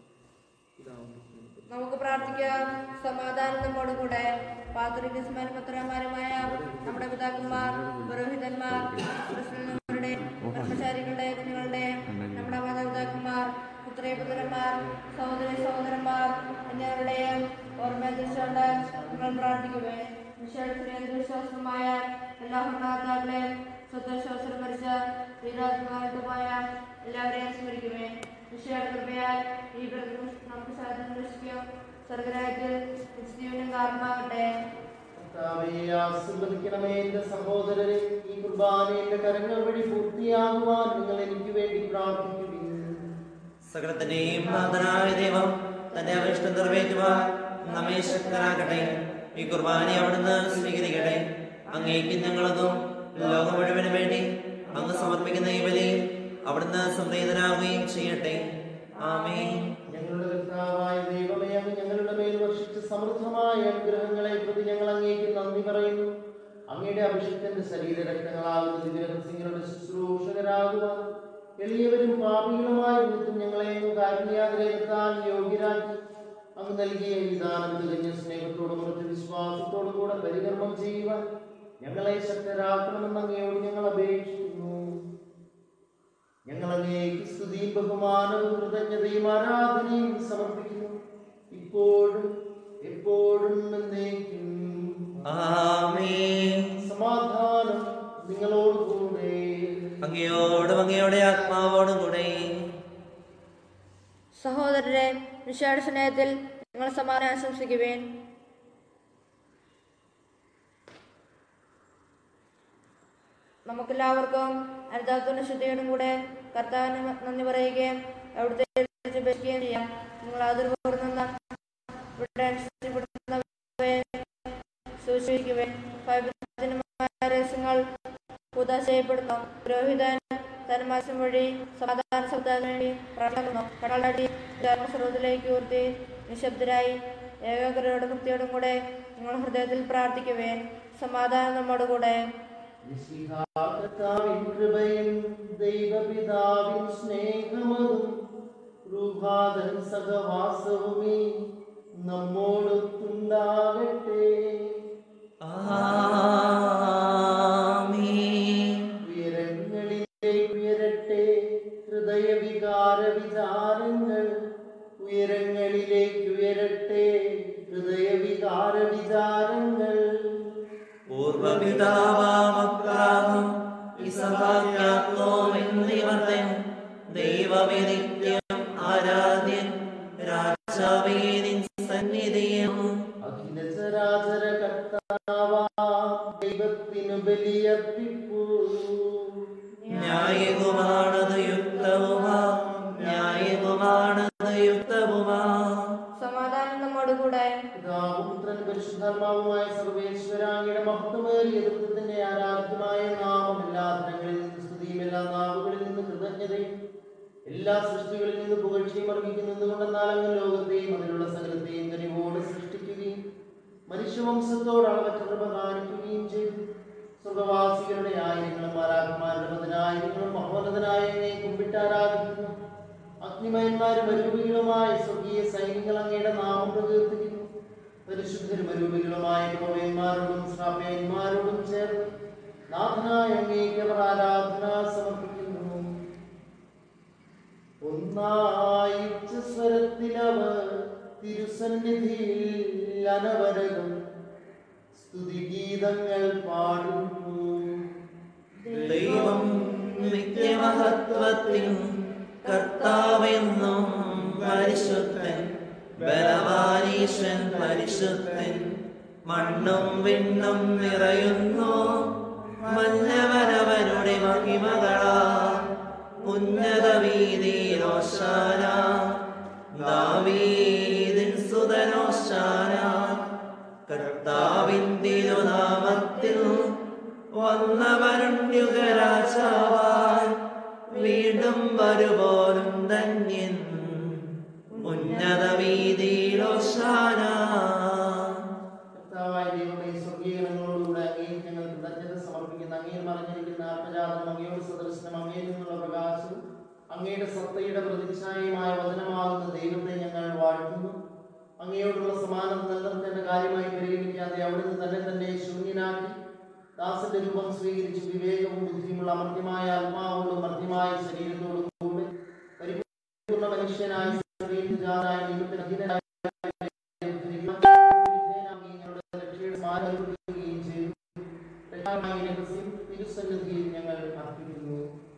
പിതാവും പുത്രനും പരിശുദ്ധാത്മാവുമായ നമുക്ക് പ്രാർത്ഥിക്കാം സമാധാനം നമ്മോട് കൂടെ പാത്രികസ്മാരും പത്രന്മാരുമായ നമ്മുടെ പിതാക്കന്മാർ പുരോഹിതന്മാർ കൃഷ്ണന്മാരുടെ ബ്രഹ്മചാരികളുടെ കുഞ്ഞുങ്ങളുടെ നമ്മുടെ മാതാപിതാക്കന്മാർ പുത്രപുത്രന്മാർ സഹോദരി സഹോദരന്മാർ എന്നിവരുടെയും ഓർമ്മയെത്തിച്ചുകൊണ്ട് നിങ്ങൾ പ്രാർത്ഥിക്കുവേ വിശ്വാസമായ എല്ലാ ഭരണകർത്താക്കളെയും സ്വത്വശ്വാസം മരിച്ച വീരാത്മാരായിട്ട് പോയ എല്ലാവരെയും സ്മരിക്കുമേ വിഷയകൃപയാൽ ഈ വ്രതം നമുക്ക് സാധനം രക്ഷിക്കുകയും സ്വർഗരാജ്യത്തിൽ നിത്യജീവനും കാരണമാകട്ടെ കർത്താവേ, ആശീർവദിക്കണമേ എന്റെ സഹോദരരെ ഈ കുർബാന എന്റെ കരങ്ങൾ വഴി പൂർത്തിയാകുവാൻ നിങ്ങൾ എനിക്ക് വേണ്ടി പ്രാർത്ഥിക്കുന്നു സകലത്തിന്റെയും നാഥനായ ദൈവം തന്റെ അഭിഷ്ടം നിറവേറ്റുവാൻ നമ്മെ ശക്തരാക്കട്ടെ ഈ കുർബാന അവിടുന്ന് സ്വീകരിക്കട്ടെ അങ്ങേക്ക് ഞങ്ങളതും ലോകം മുഴുവനും വേണ്ടി അങ്ങ് സമർപ്പിക്കുന്ന ഈ ബലിയിൽ അവിടുന്ന് സംപ്രീതനാവുകയും ചെയ്യട്ടെ ആമേൻ ഞങ്ങളുടെ കർത്താവായ ദൈവമേ അങ്ങ് ഞങ്ങളുടെ മേൽ വർഷിച്ച സമൃദ്ധമായ അനുഗ്രഹങ്ങളെ പ്രതി ഞങ്ങൾ അങ്ങേക്ക് നന്ദി പറയുന്നു അങ്ങയുടെ അഭിഷേകത്തിന്റെ ശരീര രക്തങ്ങളാകുന്ന ദിവ്യരഹസ്യങ്ങളുടെ ശുശ്രൂഷകരാകുവാൻ എളിയവരും പാപികളുമായ നിമിത്തം ഞങ്ങളെ കാരുണ്യാഗ്രഹത്താൽ യോഗ്യരാക്കി അങ്ങ് നൽകിയ ഈ ദാനം തികഞ്ഞ സ്നേഹത്തോടും ഉറച്ച വിശ്വാസത്തോടും കൂടെ പരികർമ്മം ചെയ്യുവാൻ ഞങ്ങളെ ശക്തരാക്കണമെന്ന് അങ്ങയോട് ഞങ്ങൾ അപേക്ഷിക്കുന്നു ഞങ്ങൾ അങ്ങേക്ക് സ്തുതിയും ബഹുമാനവും കൃതജ്ഞതയും ആരാധനയും സമർപ്പിക്കുന്നു ഇപ്പോഴും എപ്പോഴും എന്നേക്കും ആമേൻ സമാധാനം നിങ്ങളോടുകൂടെ അങ്ങയോടും അങ്ങയുടെ ആത്മാവോടും കൂടെ സഹോദരരെ നിഷാട സ്നേഹത്തിൽ നിങ്ങൾ സമാധാനം ആശംസിക്കുവേൻ നമുക്കെല്ലാവർക്കും അനുതാപത്തിന്റെ ശുദ്ധിയോടും കൂടെ കർത്താവിന് നന്ദി പറയുകയും അവിടുത്തെ അപേക്ഷിക്കുകയും ചെയ്യാം നിങ്ങൾ അതിർപ്പെടുന്ന ഇവിടെ അനുസരിക്കപ്പെടുന്നവയെ സൂക്ഷിക്കുവേൻ പൈതൃകമായ രഹസ്യങ്ങൾ പുത ചെയ്യപ്പെടുന്നു പുരോഹിതൻ തന്മാസം വഴി സമാധാന ശബ്ദത്തിന് വേണ്ടി പ്രാർത്ഥിക്കുന്നു കടലടി സർവത്തിലേക്ക് ഊർത്തി നിശബ്ദരായി ഏകാഗ്രയോടും ഭക്തിയോടും കൂടെ നിങ്ങൾ ഹൃദയത്തിൽ പ്രാർത്ഥിക്കുവേൻ സമാധാനം നമ്മോടുകൂടെ കർത്താവിൻ കൃപയും ദൈവപിതാവിൻ സ്നേഹമതും രൂപാതൻ സഹവാസവുമേ നമ്മോടൊത്തുണ്ടാകട്ടെ ആമേൻ ഉയരങ്ങളിലേക്ക് ഉയരട്ടെ ഹൃദയവികാര വിചാരങ്ങൾ ഉയരങ്ങളിലേക്ക് ഉയരട്ടെ ഹൃദയവികാര വിചാരങ്ങൾ പൂർവപിതാവാമപ്രാഹം ഇസഹാക്യാത്മോമെന്നിവർത്തൻ ദൈവമേ നിത്യം ആരാധ്യൻ രാജാവേ നിൻ സന്നിധിയും അഖില ചരാചര കർത്താവാ ദൈവത്തിനു ബലിയർപ്പിപ്പൂ ന്യായകുമാണത് യുക്തവുമാ ന്യായകുമാണത് യുക്തവുമാ സമാധാനം നമ്മോടുകൂടെ പിതാവും പുത്രനും പരിശുദ്ധാത്മാവുമായ സർവേശ്വരാങ്ങിയുടെ മഹത്വമേറിയ ദൃത്തത്തിന്റെ ആരാധ്യമായ നാമം എല്ലാ ധനങ്ങളിൽ നിന്ന് സ്തുതിയും എല്ലാ നാവുകളിൽ നിന്ന് കൃതജ്ഞതയും എല്ലാ സൃഷ്ടികളിൽ നിന്ന് പുകഴ്ചയും അർഹിക്കുന്നതുകൊണ്ടെന്നാൽ അങ്ങ് ലോകത്തെയും അതിലുള്ള സകലത്തെയും കനിവോട് സൃഷ്ടിക്കുകയും മനുഷ്യവംശത്തോട് അളവറ്റ കൃപ കാണിക്കുകയും ചെയ്തു സ്വർഗവാസികളുടെ ആയിരങ്ങളും മാലാഖമാരുടെ പതിനായിരങ്ങളും മഹോന്നതനായ അങ്ങയെ കുമ്പിട്ട് ആരാധിക്കുന്നു അഗ്നിമയന്മാരും അരൂപികളുമായ സ്വർഗീയ സൈന്യങ്ങൾ അങ്ങയുടെ നാമം പ്രകീർത്തിക്കുന്നു പരിശുദ്ധരും അരൂപികളുമായ പ്രവയന്മാരോടും ശ്രാപ്യന്മാരോടും ചേർന്ന് നാഥനായ അങ്ങേക്ക് അവർ ആരാധന സമർപ്പിക്കുന്നു ഒന്നായി ഉച്ചസ്വരത്തിലവർ തിരുസന്നിധിയിൽ അനവരകം സ്തുതിഗീതങ്ങൾ പാടുന്നു ദൈവം നിത്യമഹത്വത്തിൻ കർത്താവെന്നും പരിശുദ്ധൻ ബലവാനീശൻ പരിശുദ്ധൻ മണ്ണും വിണ്ണും നിറയുന്നു മഞ്ഞവരവരുടെ മഹിമകളാ ഉന്നത വീതിയിലോശാന ദാവീദിൻ സുതനോശാന കർത്താവിൻ തിരുനാമത്തിൽ വന്നവരുണ്യുഗരാജാവാൻ വീണ്ടും വരുപോലും ധന്യൻ ഉന്നത വീതിയിലോശാന കർത്താവായ ദൈവമേ സ്വർഗീയങ്ങളോടുകൂടെ അങ്ങയിൽ ഞങ്ങൾ കൃതജ്ഞത സമർപ്പിക്കുന്ന അങ്ങയിൽ മറഞ്ഞിരിക്കുന്ന ആത്മജാതം അങ്ങയുടെ സദർശനം അങ്ങയിൽ നിന്നുള്ള പ്രകാശവും അങ്ങയുടെ സത്തയുടെ പ്രതിച്ഛായമായ വചനമാകുന്ന ദൈവത്തെ ഞങ്ങൾ വാഴ്ത്തുന്നു അങ്ങയോടുള്ള സമാനത നിലനിർത്തേണ്ട കാര്യമായി പരിഗണിക്കാതെ അവിടുന്ന് തന്നെ തന്നെ ശൂന്യനാക്കി ദാസന്റെ രൂപം സ്വീകരിച്ച് വിവേകവും ബുദ്ധിയുമുള്ള അമർത്യമായ ആത്മാവോടും മർത്യമായ ശരീരത്തോടും കൂടെ പരിപൂർണ്ണ മനുഷ്യനായി ശരീരജാതായ ദൈവത്തിന് അധീനനായ തിരുസന്നിധിയിൽ ഞങ്ങൾ അർപ്പിക്കുന്നു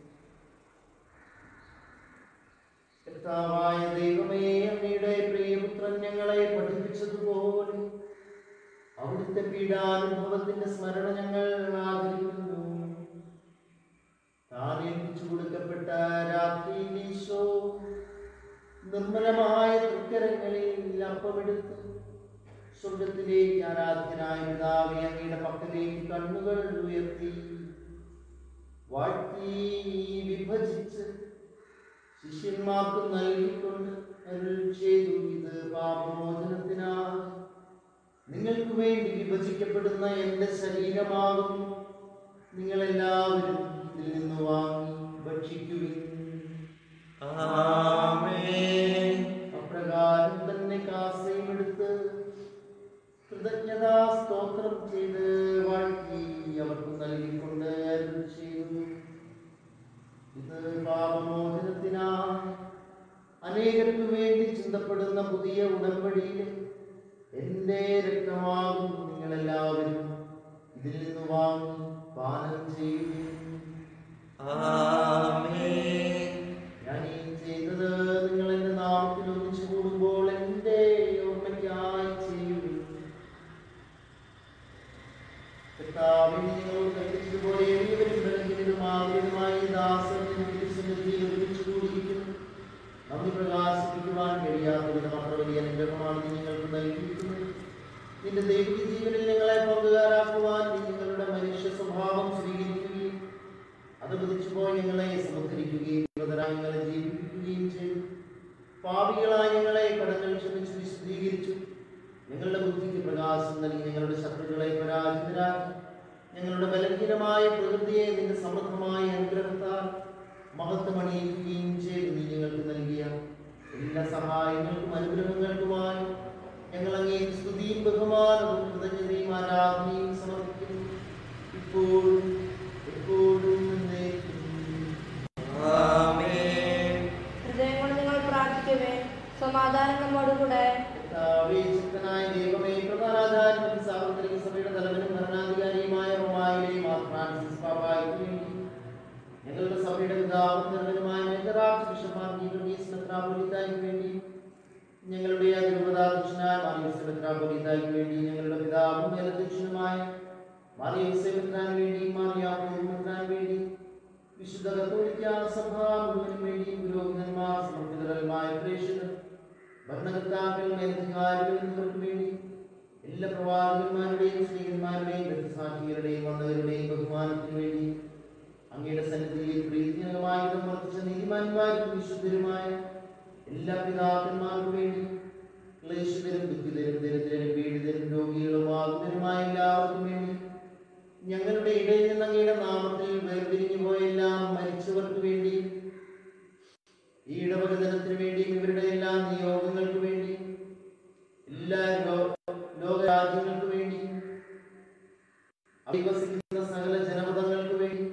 കർത്താവായ ദൈവമേ അങ്ങയുടെ പ്രിയപുത്രൻ ഞങ്ങളെ പഠിപ്പിച്ചതുപോലെ അവിടുത്തെ പീഡാനുഭവത്തിന്റെ സ്മരണ ഞങ്ങൾ ആദരിക്കുന്നു താൻ ഏൽപ്പിച്ചു കൊടുക്കപ്പെട്ട രാത്രിയിൽ ഈശോ നിർമ്മലമായ തൃക്കരങ്ങളിൽ അപ്പമെടുത്ത് സ്വർഗത്തിലേക്ക് ആരാധ്യനായ പിതാവെ അങ്ങയുടെ പക്കലേക്ക് കണ്ണുകൾ ഉയർത്തി വാഴ്ത്തി വിഭജിച്ച് ശിഷ്യന്മാർക്ക് നൽകിക്കൊണ്ട് അരുൾ ചെയ്തു ഇത് പാപമോചനത്തിനാണ് നിങ്ങൾക്ക് വേണ്ടി വിഭജിക്കപ്പെടുന്ന എൻ്റെ ശരീരമാകുന്നു നിങ്ങളെല്ലാവരും ഇതിൽ നിന്ന് വാങ്ങി ഭക്ഷിക്കുവിൻ ആമേൻ അപ്രകാരം തന്നെ കാസയും എടുത്ത് കൃതജ്ഞതാ സ്തോത്രം ചെയ്ത് വാഴ്ത്തി അവർക്ക് നൽകിക്കൊണ്ട് അരുൾ ചെയ്തു ഇത് പാപമോചനത്തിനാണ് അനേകർക്ക് വേണ്ടി ചിന്തപ്പെടുന്ന പുതിയ ഉടമ്പടിയിൽ എൻ്റെ രക്തമാകും നിങ്ങളെല്ലാവരും ഇതിൽ നിന്ന് വാങ്ങി പാനം ചെയ്യുകയും ആമേൻ ഞാൻ ഈ ചെയ്തത് നിങ്ങൾ എന്റെ നാമത്തിൽ ഒന്നിച്ചു കൂടുമ്പോൾ എന്റെ ഓർമ്മയ്ക്കായി ചെയ്യും കർത്താവേ, നീ ഞങ്ങളോട് കൽപ്പിച്ചതുപോലെ എളിയവരും ബലഹീനരും ആകുലരുമായ ഈ ദാസൻ നിന്റെ തിരുസന്നിധിയിൽ ഒരുമിച്ച് കൂടിയിരിക്കുന്നു. നമ്മെ പ്രകാശിപ്പിക്കുവാൻ കഴിയാത്ത വിധം അത്ര വലിയ അനുഗ്രഹമാണ് നീ ഞങ്ങൾക്ക് നൽകിയിരിക്കുന്നത് നിന്റെ ദൈവിക ജീവനിൽ ഞങ്ങളെ പങ്കുകാരാക്കുവാൻ നീ ഞങ്ങളുടെ മനുഷ്യ സ്വഭാവം സ്വീകരിക്കുകയും അത് പതിച്ചുപോയി ഞങ്ങളെ സമുദ്ധരിക്കുകയും യുവതരായി ഞങ്ങളെ ജീവിപ്പിക്കുകയും ചെയ്തു പാപികളായ ഞങ്ങളെ കടങ്ങൾ ക്ഷമിച്ച് വിശദീകരിച്ചു ഞങ്ങളുടെ ബുദ്ധിക്ക് പ്രകാശം നൽകി ഞങ്ങളുടെ ശത്രുക്കളെ പരാജിതരാക്കി ഞങ്ങളുടെ ബലഹീനമായ പ്രകൃതിയെ നിന്റെ സമൃദ്ധമായ അനുഗ്രഹത്താൽ മഹത്വമണിയിക്കുകയും ചെയ്തു നീ ഞങ്ങൾക്ക് നൽകിയ എല്ലാ സഹായങ്ങൾക്കും അനുഗ്രഹങ്ങൾക്കുമായി ഞങ്ങൾ അങ്ങേ സ്തുതിയും ബഹുമാനവും കൃതജ്ഞതയും ആരാധനയും സമർപ്പിക്കുന്നു ഇപ്പോഴും എപ്പോഴും എന്നേക്കും. ആമേൻ ഹൃദയം കൊണ്ട് നിങ്ങൾ പ്രാർത്ഥിക്കുവേ സമാധാനം നമ്മോടുകൂടെ കർത്താവേ, ശക്തനായ ദൈവമേ, പ്രധാനാചാര്യനും സാർവത്രിക സഭയുടെ തലവനും ഭരണാധികാരിയുമായ റോമായിലെ മാർ ഫ്രാൻസിസ് പാപ്പായ്ക്ക് വേണ്ടി ഞങ്ങളുടെ സഭയുടെ പിതാവും തലവനുമായ major archbishop Mar Geevarghese മെത്രാപ്പൊലീത്തായ്ക്ക് വേണ്ടി ഞങ്ങളുടെ അതിരൂപതാധ്യക്ഷനായ മാറിയോസ് മെത്രാപ്പൊലീത്തായ്ക്ക് വേണ്ടി ഞങ്ങളുടെ പിതാവും മേലധ്യക്ഷനുമായ മാറിയോസെ മെത്രാൻ വേണ്ടി മാറിയാപ്പൂർ മെത്രാൻ വേണ്ടി വിശുദ്ധ കത്തോലിക്ക സഭ മുഴുവനും വേണ്ടിയും പുരോഹിതന്മാർ സമർപ്പിതരന്മായ പ്രേക്ഷിതർ ഭരണകർത്താക്കൾ മേലധികാരികൾ എന്നിവർക്ക് വേണ്ടി എല്ലാ പ്രവാചകന്മാരുടെയും സ്ത്രീകന്മാരുടെയും രക്തസാക്ഷികളുടെയും വന്നവരുടെയും ബഹുമാനത്തിന് വേണ്ടി അങ്ങയുടെ സന്നിധിയിൽ പ്രീതിജനകമായി വർദ്ധിച്ച നീതിമാന്മാരും വിശുദ്ധരുമായ എല്ലാ പിതാക്കന്മാർക്കും വേണ്ടി ക്ലേശിതരും ദുഃഖിതരും ദരിദ്രരും പീഡിതരും രോഗികളും ആകുതരുമായ എല്ലാവർക്കും വേണ്ടി ഞങ്ങളുടെ ഇടയിൽ നിന്ന് അങ്ങയുടെ നാമത്തിൽ വേർതിരിഞ്ഞു പോയെല്ലാം മരിച്ചവർക്ക് വേണ്ടി ഈ ഇടവകജനത്തിന് വേണ്ടിയും ഇവരുടെ എല്ലാ നിയോഗങ്ങൾക്ക് വേണ്ടി എല്ലാ ലോ- ലോകരാജ്യങ്ങൾക്ക് വേണ്ടി അധിവസിക്കുന്ന സകല ജനപദങ്ങൾക്ക് വേണ്ടി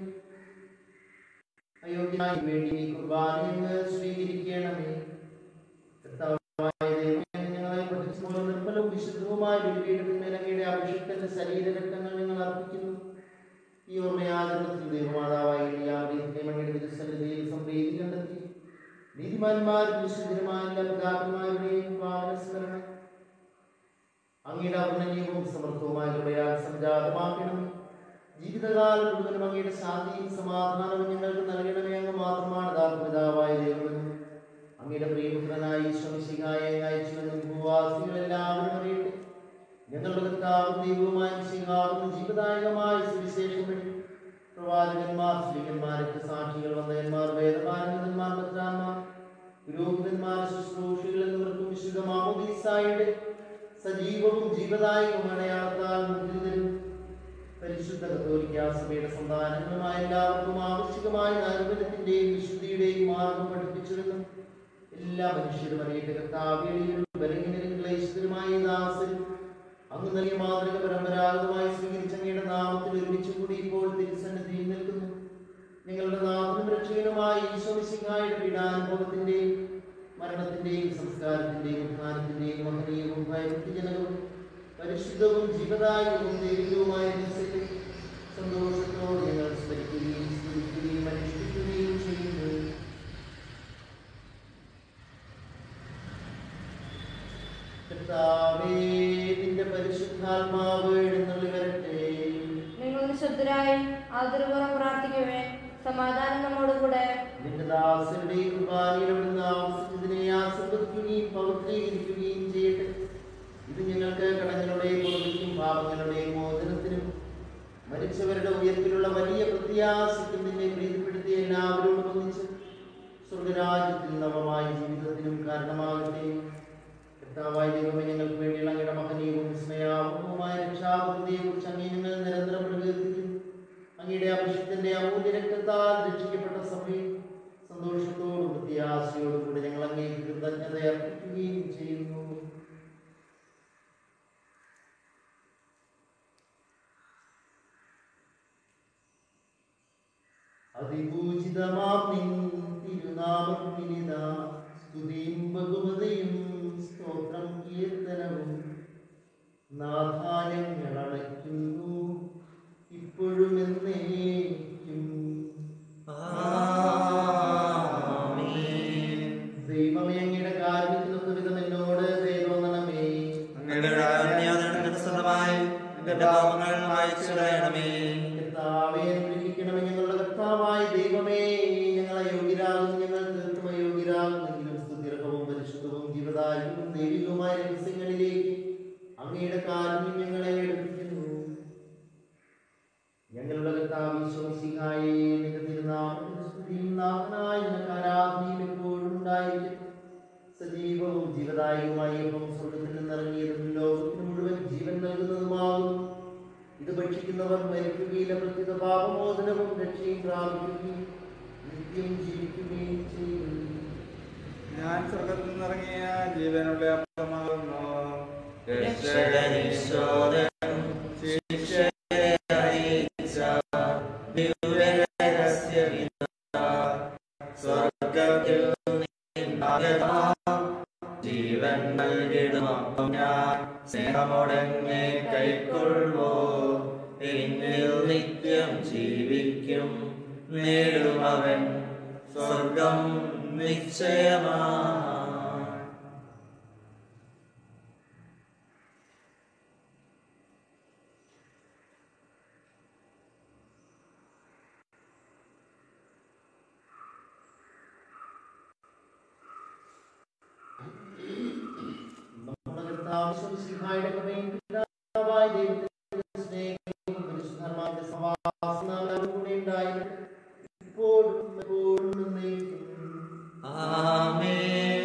അയോഗ്യനായി വേണ്ടി ഈ കുർബാനയെന്ന് സ്വീകരിക്കണമേ കർത്താവായ ദൈവമേ, ഞങ്ങളെ പഠിച്ചുപോലെ നിർമ്മലവും വിശുദ്ധവുമായ ബലിപീഠത്തിന്മേൽ അങ്ങയുടെ അഭിഷിക്തന്റെ ശരീരരക്തങ്ങൾ ഞങ്ങൾ അർപ്പിക്കുന്നു ഈ ഓർമ്മയാചരണത്തിൽ ദൈവമാതാവായ അങ്ങയുടെ തിരുസന്നിധിയിൽ സംപ്രീതി കണ്ടെത്തി നീതിമാന്മാരും വിശുദ്ധരുമായ എല്ലാ പിതാക്കന്മാരുടെയും പാലസ്മരണം അങ്ങയുടെ അവർണ്ണനീയവും സമർത്ഥവുമായ കൃപയാൽ സംജാതമാക്കണം ജീവിതകാലം മുഴുവനും അങ്ങയുടെ ശാന്തിയും സമാധാനവും ഞങ്ങൾക്ക് നൽകണമേ അങ്ങ് മാത്രമാണ് ദാപിതാവായ ദൈവമെന്നും അങ്ങയുടെ പ്രിയപുത്രനായി ഈശ്വമിശിഹായെ അയച്ചുവെന്നും ഭൂവാസികൾ എല്ലാവരും അറിയട്ടെ ഞങ്ങളുടെ കർത്താവും ദൈവവുമായ ശിഹാവുന്ന ജീവദായകമായ സുവിശേഷം വഴി പ്രവാചകന്മാർ ശ്രീകന്മാരൊക്കെ സാക്ഷികൾ വന്ദയന്മാർ വേദപാരംഗതന്മാർ ഭദ്രാന്മാർ പുരോഹിതന്മാർ ശുശ്രൂഷികൾ എന്നിവർക്കും വിശുദ്ധ മാമോദീസായുടെ സജീവവും ജീവദായകവും അടയാളത്താൽ മുദ്രിതരും പരിശുദ്ധ കത്തോലിക്ക സഭയുടെ സന്താനങ്ങളുമായ എല്ലാവർക്കും ആവശ്യമായ നൈർമല്യത്തിന്റെയും വിശുദ്ധിയുടെയും മാർഗം പഠിപ്പിച്ചിരുന്നു എല്ലാ മനുഷ്യരും അറിയട്ടെ കർത്താവിയും ബലഹീനരും ക്ലേശിതരുമായ ഈ ദാസരും അങ്ങ് നൽകിയ മാതൃക പരമ്പരാഗതമായി സ്വീകരിച്ച അങ്ങയുടെ നാമത്തിൽ ഒരുമിച്ച് കൂടി ഇപ്പോൾ തിരുസന്നിധിയിൽ നിൽക്കുന്നു ഞങ്ങളുടെ നാമത്തിനും രക്ഷകനുമായ ഈശോമിശിഹായുടെ പീഡാനുഭവത്തിന്റെയും മരണത്തിന്റെയും സംസ്കാരത്തിന്റെയും ഉത്ഥാനത്തിന്റെയും മഹനീയവും ഭയഭക്തിജനകവും പരിശുദ്ധവും ജീവദായകവും ദൈവികവുമായ ദിവസത്തിൽ സന്തോഷത്തോടെ ഞങ്ങൾ സ്മരിക്കുകയും സ്തുതിക്കുകയും അനുഷ്ഠിക്കുകയും ചെയ്യുന്നു കർത്താവേ നിന്റെ പരിശുദ്ധാത്മാവ് എഴുന്നള്ളി വരട്ടെ നിങ്ങൾ നിശബ്ദരായി ആദരപൂർവ്വം പ്രാർത്ഥിക്കുവേ സമാധാനം നമ്മോടുകൂടെ നിന്റെ ദാസരുടെ കുർബാനയിൽ അവിടുന്ന് ആവശ്യത്തിനെ ആസ്വദിക്കുകയും പവിത്രീകരിക്കുകയും ചെയ്യട്ടെ ഇത് ഞങ്ങൾക്ക് കടങ്ങളുടെ പുറത്തേക്കും പാപങ്ങളുടെ മോചനത്തിനും മരിച്ചവരുടെ ഉയർത്തിലുള്ള വലിയ പ്രത്യാശയ്ക്കും നിന്നെ പ്രീതിപ്പെടുത്തിയ എല്ലാവരോടും ഒന്നിച്ച് സ്വർഗരാജ്യത്തിൽ നവമായ ജീവിതത്തിനും കാരണമാകട്ടെ കർത്താവായ ദൈവമേ ഞങ്ങൾക്ക് വേണ്ടിയുള്ള അങ്ങയുടെ മഹനീയവും വിസ്മയാപൂർവമായ രക്ഷാപദ്ധതിയെ കുറിച്ച് അങ്ങേ ഞങ്ങൾ നിരന്തരം പ്രകീർത്തിക്കുന്നു അങ്ങയുടെ അഭിഷേകത്തിന്റെ അമൂല്യ രക്തത്താൽ രക്ഷിക്കപ്പെട്ട സഭയിൽ സന്തോഷത്തോടും പ്രത്യാശയോടും കൂടി ഞങ്ങൾ അങ്ങേ കൃതജ്ഞത അർപ്പിക്കുകയും ചെയ്യുന്നു അതിപൂജിതമാം നിൻ തിരുനാമത്തിനിത സ്തുതിയും ബഹുമതിയും സ്തോത്രം കീർത്തനവും നാഥായങ്ങൾ അണയ്ക്കുന്നു ഇപ്പോഴും എന്നേക്കും ദൈവമേ അങ്ങയുടെ കാരുണ്യത്തിനൊക്കെ വിധം എന്നോട് ദൈവമേ അങ്ങയുടെ എന്റെ പാപങ്ങൾ മായ്ച്ചു കളയണമേ കർത്താവേ അനുഗ്രഹിക്കണമേ ഞങ്ങളുടെ കർത്താവായ ദൈവമേ ഞങ്ങളെ യോഗ്യരാകുന്നു ഞങ്ങൾ തീർത്തും അയോഗ്യരാകുന്നെങ്കിലും സ്തുതിർഹവും പരിശുദ്ധവും ജീവദായകവും ദൈവികവുമായ രഹസ്യങ്ങളിലേക്ക് അങ്ങയുടെ കാരുണ്യം ഞങ്ങളെ എടുപ്പിക്കുന്നു ഞങ്ങളുടെ കർത്താവ് വിശ്വസിഹായെ നിന്റെ തിരുനാമത്തിന്റെ സ്തുതിയും നാഥനായ നിനക്ക് ആരാധനയും എപ്പോഴും ഉണ്ടായിരിക്കും സജീവവും ജീവദായകവുമായ അപ്പം സ്വർഗത്തിൽ നിന്നിറങ്ങിയതും ലോകത്തിന് മുഴുവൻ ജീവൻ നൽകുന്നതുമാകുന്നു ഇത് ഭക്ഷിക്കുന്നവർ മരിക്കുകയില്ല പ്രത്യേക പാപമോചനവും രക്ഷയും പ്രാപിക്കുകയും നിത്യം ജീവിക്കുകയും ചെയ്യും ഞാൻ സ്വർഗത്തിൽ നിന്നിറങ്ങിയ ജീവനുള്ള അപ്പമാകുന്നു രക്ഷകനീശോദൻ ശിഷ്യരെ അറിയിച്ച ദിവ്യരഹസ്യവിധ സ്വർഗ്ഗത്തിൽ നിന്നാഗതമാം ജീവൻ നൽകിടുമപ്പം ഞാൻ സ്നേഹമോടങ്ങെ കൈക്കൊള്ളുവോ എന്നിൽ നിത്യം ജീവിക്കും നേടുമവൻ സ്വർഗം നിശ്ചയമാ നമ്മുടെ കർത്താവ് ശംസിഹായുടെ കൃപയും പിതാവായ ദൈവത്തിന്റെ സ്നേഹവും പരിശുദ്ധമായ സഹവാസം നാം എല്ലാവരും കൂടെ ഉണ്ടായിരിക്കട്ടെ. ഇപ്പോഴും എപ്പോഴും എന്നേക്കും. ആമേൻ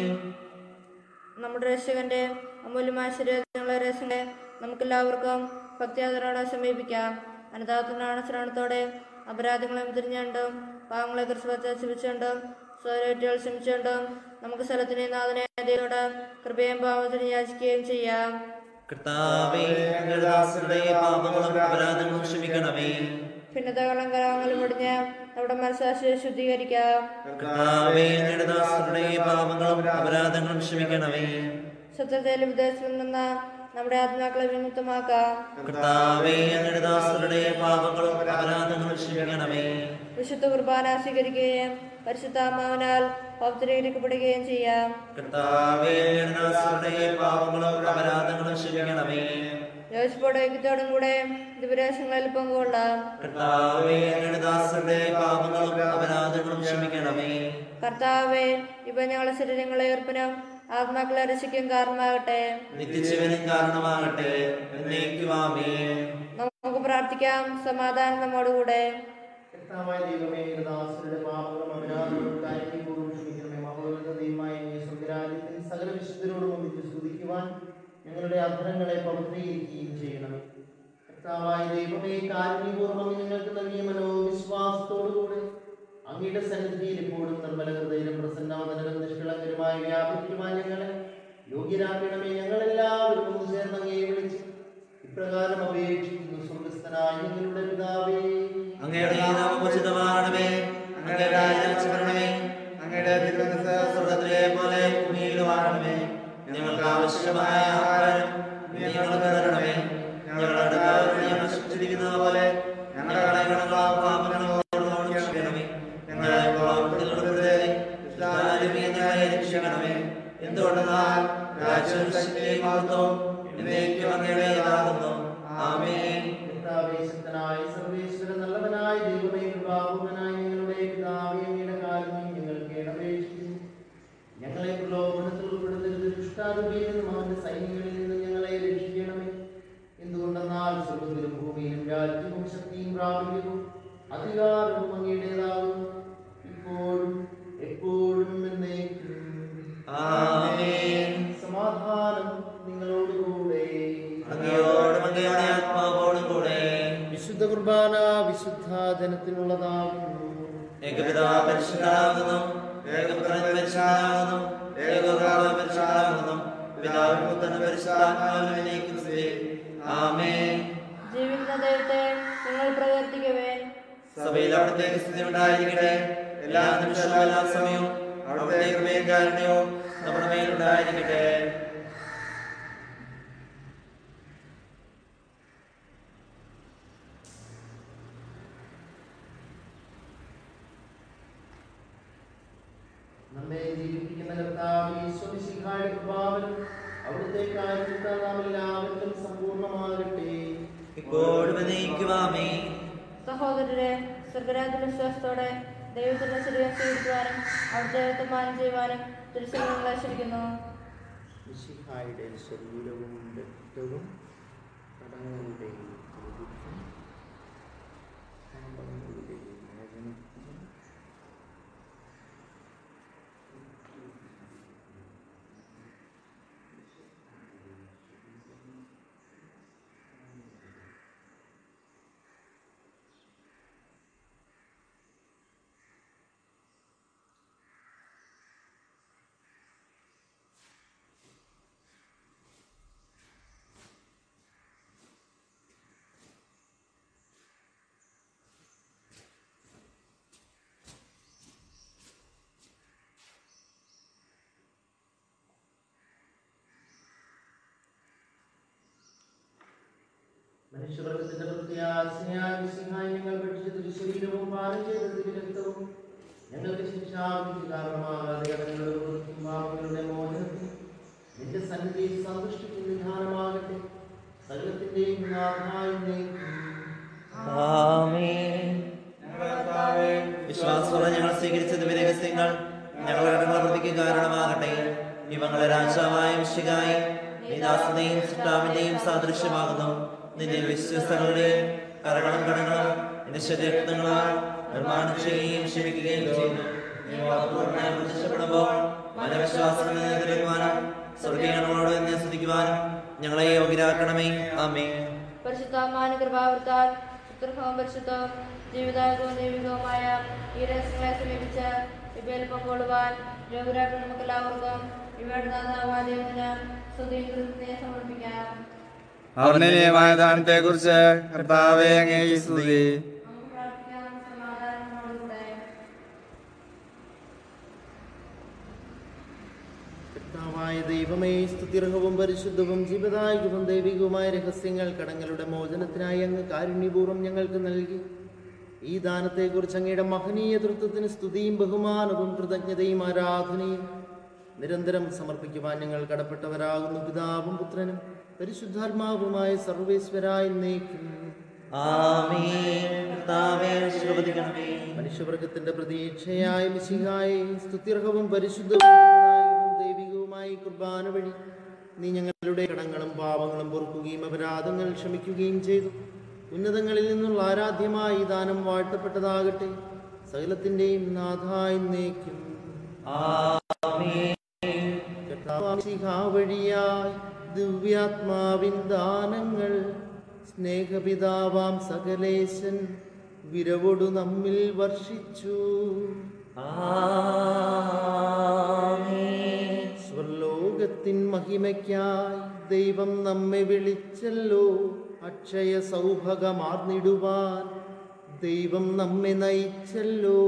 നമ്മുടെ രക്ഷകന്റെ അമൂല്യമായ ശരീരത്തിനുള്ള രക്ഷകനെ നമുക്കെല്ലാവർക്കും ഭക്തിയാദരോടെ സമീപിക്കാം അനതാത്തിനാണ് ശ്രവണത്തോടെ അപരാധങ്ങളെ തിരിഞ്ഞുകൊണ്ടും പാവങ്ങളെ കുറിച്ച് പ്രത്യാശിപ്പിച്ചുകൊണ്ടും സ്വരേറ്റുകൾ ശ്രമിച്ചുകൊണ്ടും നമുക്ക് സ്ഥലത്തിനെ നാഥനെ ദൈവത്തോട് കൃപയും പാവത്തിന് യാചിക്കുകയും ചെയ്യാം കർത്താവേ ഞങ്ങളുടെ ദാസരുടെ പാപങ്ങളും അപരാധങ്ങളും ക്ഷമിക്കണമേ ഭിന്നതകളും കലങ്ങളും മുടിഞ്ഞ് നമ്മുടെ മനസ്സാക്ഷിയെ ശുദ്ധീകരിക്കാം കർത്താവേ ഞങ്ങളുടെ ദാസരുടെ പാപങ്ങളും അപരാധങ്ങളും ക്ഷമിക്കണമേ ശത്രുതയിലും വിദേശത്തിൽ നിന്ന് നമ്മുടെ ആത്മാക്കളെ വിമുക്തമാക്കാം കർത്താവേ ഞങ്ങളുടെ ദാസരുടെ പാപങ്ങളും അപരാധങ്ങളും ക്ഷമിക്കണമേ വിശുദ്ധ കുർബാന സ്വീകരിക്കുകയും പരിശുദ്ധാത്മാവിനാൽ പൗത്രീകരിക്കപ്പെടുകയും ചെയ്യാം കർത്താവേ ഞങ്ങളുടെ ദാസരുടെ പാപങ്ങളും അപരാധങ്ങളും ക്ഷമിക്കണമേ യോജിപ്പോടെ ഐക്യത്തോടും കൂടെ ദിവരാശങ്ങളിൽ പങ്കുകൊള്ളാം കർത്താവേ ഞങ്ങളുടെ ദാസരുടെ പാപങ്ങളും അപരാധങ്ങളും ക്ഷമിക്കണമേ കർത്താവെ ഇവ ഞങ്ങളുടെ ശരീരങ്ങളെ ഏർപ്പിനും ആത്മാക്കളെ രക്ഷിക്കും കാരണമാകട്ടെ നിത്യജീവനും കാരണമാകട്ടെ എന്നേക്കുമാമേ നമുക്ക് പ്രാർത്ഥിക്കാം സമാധാനം നമ്മോടുകൂടെ കർത്താവായ ദൈവമേ അങ്ങയുടെ ദാസരുടെ പാപങ്ങളും അപരാധങ്ങളും കാര്യപൂർവ്വം ക്ഷമിക്കണമേ മഹോന്നതയുമായ ഈ സ്വർഗരാജ്യത്തിൽ സകല വിശുദ്ധരോടും ഒന്നിച്ച് സ്തുതിക്കുവാൻ ഞങ്ങളുടെ അധരങ്ങളെ പവിത്രീകരിക്കുകയും ചെയ്യണമേ കർത്താവായ ദൈവമേ കാരുണ്യപൂർവ്വം ഞങ്ങൾക്ക് നൽകിയ മനോവിശ്വാസത്തോടുകൂടെ അങ്ങയുടെ സന്നിധിയിൽ ഇപ്പോഴും നിർമ്മല ഹൃദയം പ്രസന്നവദനം നിഷ്കളങ്കരുമായി വ്യാപിക്കുവാൻ ഞങ്ങളെ യോഗ്യരാക്കണമേ ഞങ്ങളെല്ലാവരും ഒന്ന് ചേർന്ന് അങ്ങയെ വിളിച്ച് ഇപ്രകാരം അപേക്ഷിക്കുന്നു സ്വർഗസ്ഥനായ ഞങ്ങളുടെ പിതാവേ അങ്ങയുടെ ഈ നാമം ഉചിതമാകണമേ അങ്ങയുടെ രാജ്യം വരണമേ അങ്ങയുടെ തിരുവനന്തപുരം സ്വർഗത്തിലെ പോലെ ഭൂമിയിലുമാകണമേ ഞങ്ങൾക്ക് ആവശ്യമായ ആഹാരം ഇന്ന് ഞങ്ങൾക്ക് തരണമേ ഞങ്ങളുടെ കാര്യം ഞങ്ങൾ ശിക്ഷിച്ചിരിക്കുന്നത് പോലെ ഞങ്ങളുടെ കടകളും പാപങ്ങളോട് ക്ഷമിക്കണമേ ഞങ്ങളെ പാപത്തിൽ ഉൾപ്പെടുത്തരുതേ. ദുഷ്ടാരൂപിയിൽ നിന്ന് ഞങ്ങളെ രക്ഷിക്കണമേ എന്തുകൊണ്ടെന്നാൽ രാജ്യവും ശക്തിയും മഹത്വവും എന്നേക്കും അങ്ങയുടേതാകുന്നു ആമേൻ കർത്താവേ, ശക്തനായ സർവേശ്വരൻ നല്ലവനായ ദൈവമേ കൃപാപൂർണനായ ഞങ്ങളുടെ പിതാവേ അങ്ങയുടെ കാരുണ്യം ഞങ്ങൾക്ക് രാജ്യവും ശക്തിയും പ്രാപിക്കുന്നു അധികാരവും അങ്ങയുടേതാകും ഇപ്പോഴും എപ്പോഴും എന്നേക്കും ആമേൻ സമാധാനം നിങ്ങളോടുകൂടെ അങ്ങയോടും അങ്ങയുടെ ആത്മാവോടും കൂടെ വിശുദ്ധ കുർബാന വിശുദ്ധ ജനത്തിനുള്ളതാകുന്നു ഏകപിതാ പരിശുദ്ധനാകുന്നു ഏകപുത്രൻ പരിശുദ്ധനാകുന്നു ഏകോപുത്ര പരിശുദ്ധനാകുന്നു പിതാവിനും പുത്രനും പരിശുദ്ധാത്മാവിനേക്കും സ്തുതി ആമേൻ ജീവിക്കുന്ന ദൈവത്തെ നിങ്ങൾ പ്രവർത്തിക്കുവേൻ സഭയിൽ അവിടത്തേക്ക് സ്ഥിതി ഉണ്ടായിരിക്കട്ടെ എല്ലാ നിമിഷവും എല്ലാ സമയവും അവിടത്തേക്ക് മേൽക്കാരുണ്യവും നമ്മുടെ മേലുണ്ടായിരിക്കട്ടെ നമ്മെ ജീവിപ്പിക്കുന്ന കർത്താവ് ഈശ്വമിശിഹായുടെ കൃപാവനും അവിടുത്തെ കാര്യത്തിൽ നാം എല്ലാവർക്കും സമ്പൂർണ്ണമാകട്ടെ ഇപ്പോഴും എന്നേക്കുമാമേ സഹോദരരെ സ്വർഗരാജ്യ വിശ്വാസത്തോടെ ദൈവത്തിന്റെ ശരീരം സ്വീകരിക്കുവാനും അവിടുത്തെ ദൈവത്തെ മാനം ചെയ്യുവാനും തിരുസംഘങ്ങളെ ക്ഷണിക്കുന്നു മിശിഹായുടെ ശരീരവും രക്തവും കടങ്ങളുടെയും പ്രതിക്കും പാപങ്ങളുടെയും മോചനത്തിനും മനുഷ്യവർഗത്തിന്റെ പ്രത്യാശയായ മിശിഹായി ഞങ്ങൾ ഭക്ഷിച്ച തിരുശരീരവും പാനം ചെയ്ത തിരുരക്തവും ഞങ്ങൾക്ക് ശിക്ഷാവിധി കാരണമാകാതെ കടങ്ങളുടെ വൃത്തിയും പാപങ്ങളുടെ മോചനത്തിൽ നിന്റെ സന്നിധിയിൽ സന്തുഷ്ടിക്കും നിധാനമാകട്ടെ സകലത്തിന്റെയും നാഥായി ആമേൻ വിശ്വാസത്തോടെ ഞങ്ങൾ സ്വീകരിച്ച ദിവ്യരഹസ്യങ്ങൾ ഞങ്ങളുടെ കടങ്ങൾ പ്രതിക്ക് കാരണമാകട്ടെ ഇവങ്ങളെ രാജാവായ വിശുകായി നിദാസതയും സിട്ടാവിന്റെയും സാദൃശ്യമാകുന്നു നിന്റെ വിശ്വസ്തകളുടെയും കരകളും കടങ്ങളും നിന്റെ ശരീരങ്ങളാൽ നിർമ്മാണം ചെയ്യുകയും ക്ഷമിക്കുകയും ചെയ്യുന്നു നീ വാക്കുപൂർണ്ണമായി പ്രത്യക്ഷപ്പെടുമ്പോൾ മനവിശ്വാസങ്ങളിൽ നിന്ന് തിരക്കുവാനും സ്വർഗീയങ്ങളോട് എന്നെ സ്തുതിക്കുവാനും ഞങ്ങളെ യോഗ്യരാക്കണമേ ആമേ പരിശുദ്ധമാന കൃപാവൃത്താൽ സുത്രഹവും പരിശുദ്ധവും ജീവിതാകവും ദൈവികവുമായ ഈ രഹസ്യങ്ങളെ സമീപിച്ച് ഇവയിൽ പങ്കുകൊള്ളുവാൻ യോഗ്യരാക്കുന്ന നമുക്കെല്ലാവർക്കും ഇവയുടെ നാഥാവായ ദൈവത്തിന് സ്തുതിയും കൃത്യത്തെ സമർപ്പിക്കാം അവർണ്ണനീയമായ ദാനത്തെ കുറിച്ച് കർത്താവെ അങ്ങേക്ക് സ്തുതി നമുക്ക് പ്രാർത്ഥിക്കാം സമാധാനത്തോടുകൂടെ കർത്താവായ ദൈവമേ സ്തുതിർഹവും പരിശുദ്ധവും ജീവദായകവും ദൈവികവുമായ രഹസ്യങ്ങൾ കടങ്ങളുടെ മോചനത്തിനായി അങ്ങ് കാരുണ്യപൂർവ്വം ഞങ്ങൾക്ക് നൽകി ഈ ദാനത്തെക്കുറിച്ച് അങ്ങയുടെ മഹനീയ തൃത്വത്തിന് സ്തുതിയും ബഹുമാനവും കൃതജ്ഞതയും ആരാധനയും നിരന്തരം സമർപ്പിക്കുവാൻ ഞങ്ങൾ കടപ്പെട്ടവരാകുന്നു പിതാവും പുത്രനും പരിശുദ്ധാത്മാവുമായ സർവേശ്വരായി നയിക്കും ആമേൻ കർത്താവേ ആശീർവദിക്കണമേ മനുഷ്യവർഗത്തിന്റെ പ്രതീക്ഷയായ മിശിഹായെ സ്തുത്യർഹവും പരിശുദ്ധവും ജീവദായകവും ദൈവികവുമായ ഈ കുർബാന വഴി നീ ഞങ്ങളുടെ കടങ്ങളും പാപങ്ങളും പൊറുക്കുകയും അപരാധങ്ങൾ ക്ഷമിക്കുകയും ചെയ്തു ഉന്നതങ്ങളിൽ നിന്നുള്ള ആരാധ്യമായ ഈ ദാനം വാഴ്ത്തപ്പെട്ടതാകട്ടെ സകലത്തിന്റെയും നാഥായി നയിക്കും വഴിയായി ദിവ്യാത്മാവിൻ ദാനങ്ങൾ സ്നേഹപിതാവാം സകലേശൻ വിരവൊടു നമ്മിൽ വർഷിച്ചു ആമേൻ സ്വർലോകത്തിൻ മഹിമയ്ക്കായി ദൈവം നമ്മെ വിളിച്ചല്ലോ അക്ഷയ സൗഭഗമാർന്നിടുവാൻ ദൈവം നമ്മെ നയിച്ചല്ലോ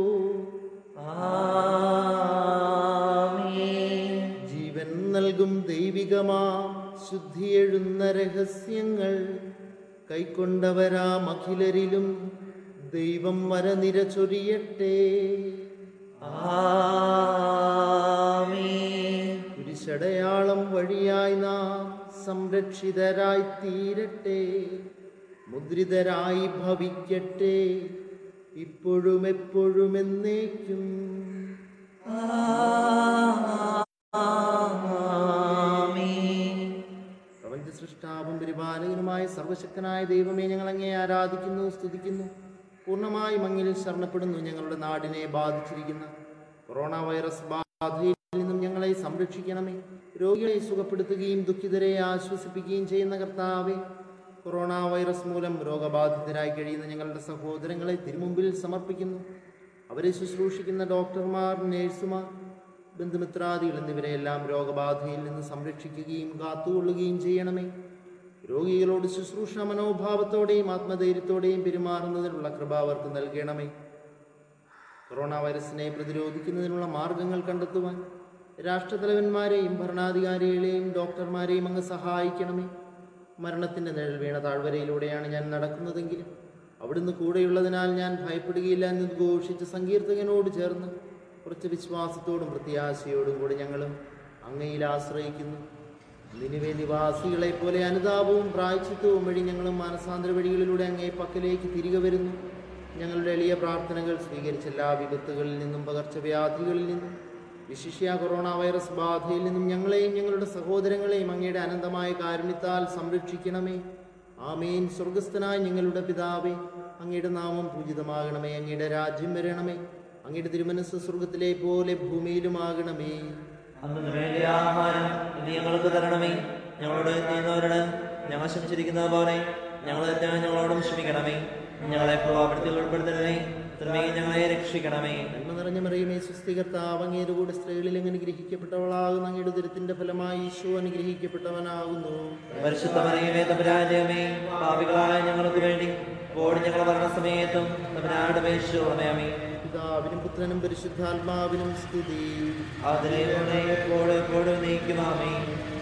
ആമേൻ ജീവൻ നൽകും ദൈവികമാം ശുദ്ധിയെഴുന്ന രഹസ്യങ്ങൾ കൈക്കൊണ്ടവരാം അഖിലരിലും ദൈവം വരനിര ചൊരിയട്ടെ ആമേൻ കുരിശടയാളം വഴിയായി നാം സംരക്ഷിതരായി തീരട്ടെ മുദ്രിതരായി ഭവിക്കട്ടെ ഇപ്പോഴും എപ്പോഴും എന്നേക്കും ആമേൻ പ്രപഞ്ച സൃഷ്ടാവും പരിപാലകനും പിതാവുമായ സർവശക്തനായ ദൈവമേ ഞങ്ങൾ അങ്ങേ ആരാധിക്കുന്നു സ്തുതിക്കുന്നു പൂർണ്ണമായും അങ്ങിൽ ശരണപ്പെടുന്നു ഞങ്ങളുടെ നാടിനെ ബാധിച്ചിരിക്കുന്ന കൊറോണ വൈറസ് ബാധയിൽ നിന്നും ഞങ്ങളെ സംരക്ഷിക്കണമേ രോഗികളെ സുഖപ്പെടുത്തുകയും ദുഃഖിതരെ ആശ്വസിപ്പിക്കുകയും ചെയ്യുന്ന കർത്താവെ കൊറോണ വൈറസ് മൂലം രോഗബാധിതരായി കഴിയുന്ന ഞങ്ങളുടെ സഹോദരങ്ങളെ തിരുമുമ്പിൽ സമർപ്പിക്കുന്നു അവരെ ശുശ്രൂഷിക്കുന്ന ഡോക്ടർമാർ നേഴ്സുമാർ ബന്ധുമിത്രാദികൾ എന്നിവരെയെല്ലാം രോഗബാധയിൽ നിന്ന് സംരക്ഷിക്കുകയും കാത്തുകൊള്ളുകയും ചെയ്യണമേ രോഗികളോട് ശുശ്രൂഷ മനോഭാവത്തോടെയും ആത്മധൈര്യത്തോടെയും പെരുമാറുന്നതിനുള്ള കൃപ അവർക്ക് നൽകണമേ കൊറോണ വൈറസിനെ പ്രതിരോധിക്കുന്നതിനുള്ള മാർഗങ്ങൾ കണ്ടെത്തുവാൻ രാഷ്ട്രതലവന്മാരെയും ഭരണാധികാരികളെയും ഡോക്ടർമാരെയും അങ്ങ് സഹായിക്കണമേ മരണത്തിൻ്റെ നിഴൽ വീണ താഴ്വരയിലൂടെയാണ് ഞാൻ നടക്കുന്നതെങ്കിലും അവിടുന്ന് കൂടെയുള്ളതിനാൽ ഞാൻ ഭയപ്പെടുകയില്ല എന്ന് ഘോഷിച്ച സങ്കീർത്തകനോട് ചേർന്ന് കുറച്ച് വിശ്വാസത്തോടും പ്രത്യാശയോടും കൂടി ഞങ്ങളും അങ്ങയിൽ ആശ്രയിക്കുന്നു നിനിവേ നിവാസികളെ പോലെ അനുതാപവും പ്രായച്ചിത്വവും വഴി ഞങ്ങളും മാനസാന്തര വഴികളിലൂടെ അങ്ങേ പക്കലേക്ക് തിരികെ വരുന്നു ഞങ്ങളുടെ എളിയ പ്രാർത്ഥനകൾ സ്വീകരിച്ച എല്ലാ വിപത്തുകളിൽ നിന്നും പകർച്ചവ്യാധികളിൽ നിന്നും വിശിഷ്യ കൊറോണ വൈറസ് ബാധയിൽ നിന്നും ഞങ്ങളെയും ഞങ്ങളുടെ സഹോദരങ്ങളെയും അങ്ങയുടെ അനന്തമായ കാരുണ്യത്താൽ സംരക്ഷിക്കണമേ ആമേൻ സ്വർഗസ്ഥനായ ഞങ്ങളുടെ പിതാവേ അങ്ങയുടെ നാമം പൂജിതമാകണമേ അങ്ങയുടെ രാജ്യം വരണമേ അങ്ങയുടെ തിരുമനസ് സ്വർഗത്തിലെ പോലെ ഭൂമിയിലുമാകണമേ അന്നു വേണ്ട ആഹാരം ഇനി ഞങ്ങൾക്ക് തരണമേ ഞങ്ങളോട് ചെയ്യുന്നവരോട് ഞങ്ങൾ ക്ഷമിച്ചിരിക്കുന്നത് പോലെ ഞങ്ങൾ ഞങ്ങളോടും ക്ഷമിക്കണമേ ഞങ്ങളെ പ്രഭാവപ്പെടുത്തി ഉൾപ്പെടുത്തണമേ തിന്മയിൽ ഞങ്ങളെ രക്ഷിക്കണമേ നന്മ നിറഞ്ഞ മറിയമേ സുസ്ഥികർത്താവ് അങ്ങയുടെ കൂടെ സ്ത്രീകളിൽ അങ്ങ് ഗ്രഹിക്കപ്പെട്ടവളാകുന്നു അങ്ങയുടെ ദുരിതത്തിന്റെ ഫലമായി ഈശോ അനുഗ്രഹിക്കപ്പെട്ടവനാകുന്നു പരിശുദ്ധ മറിയമേ തമ്പുരാജയമേ പാപികളായ ഞങ്ങൾക്ക് വേണ്ടി ഓടി ഞങ്ങൾ മരണസമയത്തും തമ്പുരായുടെ മേശോമയമേ പിതാവിനും പുത്രനും പരിശുദ്ധാത്മാവിനും സ്തുതി അതിനെ എപ്പോഴും എപ്പോഴും നീക്കുമാമേ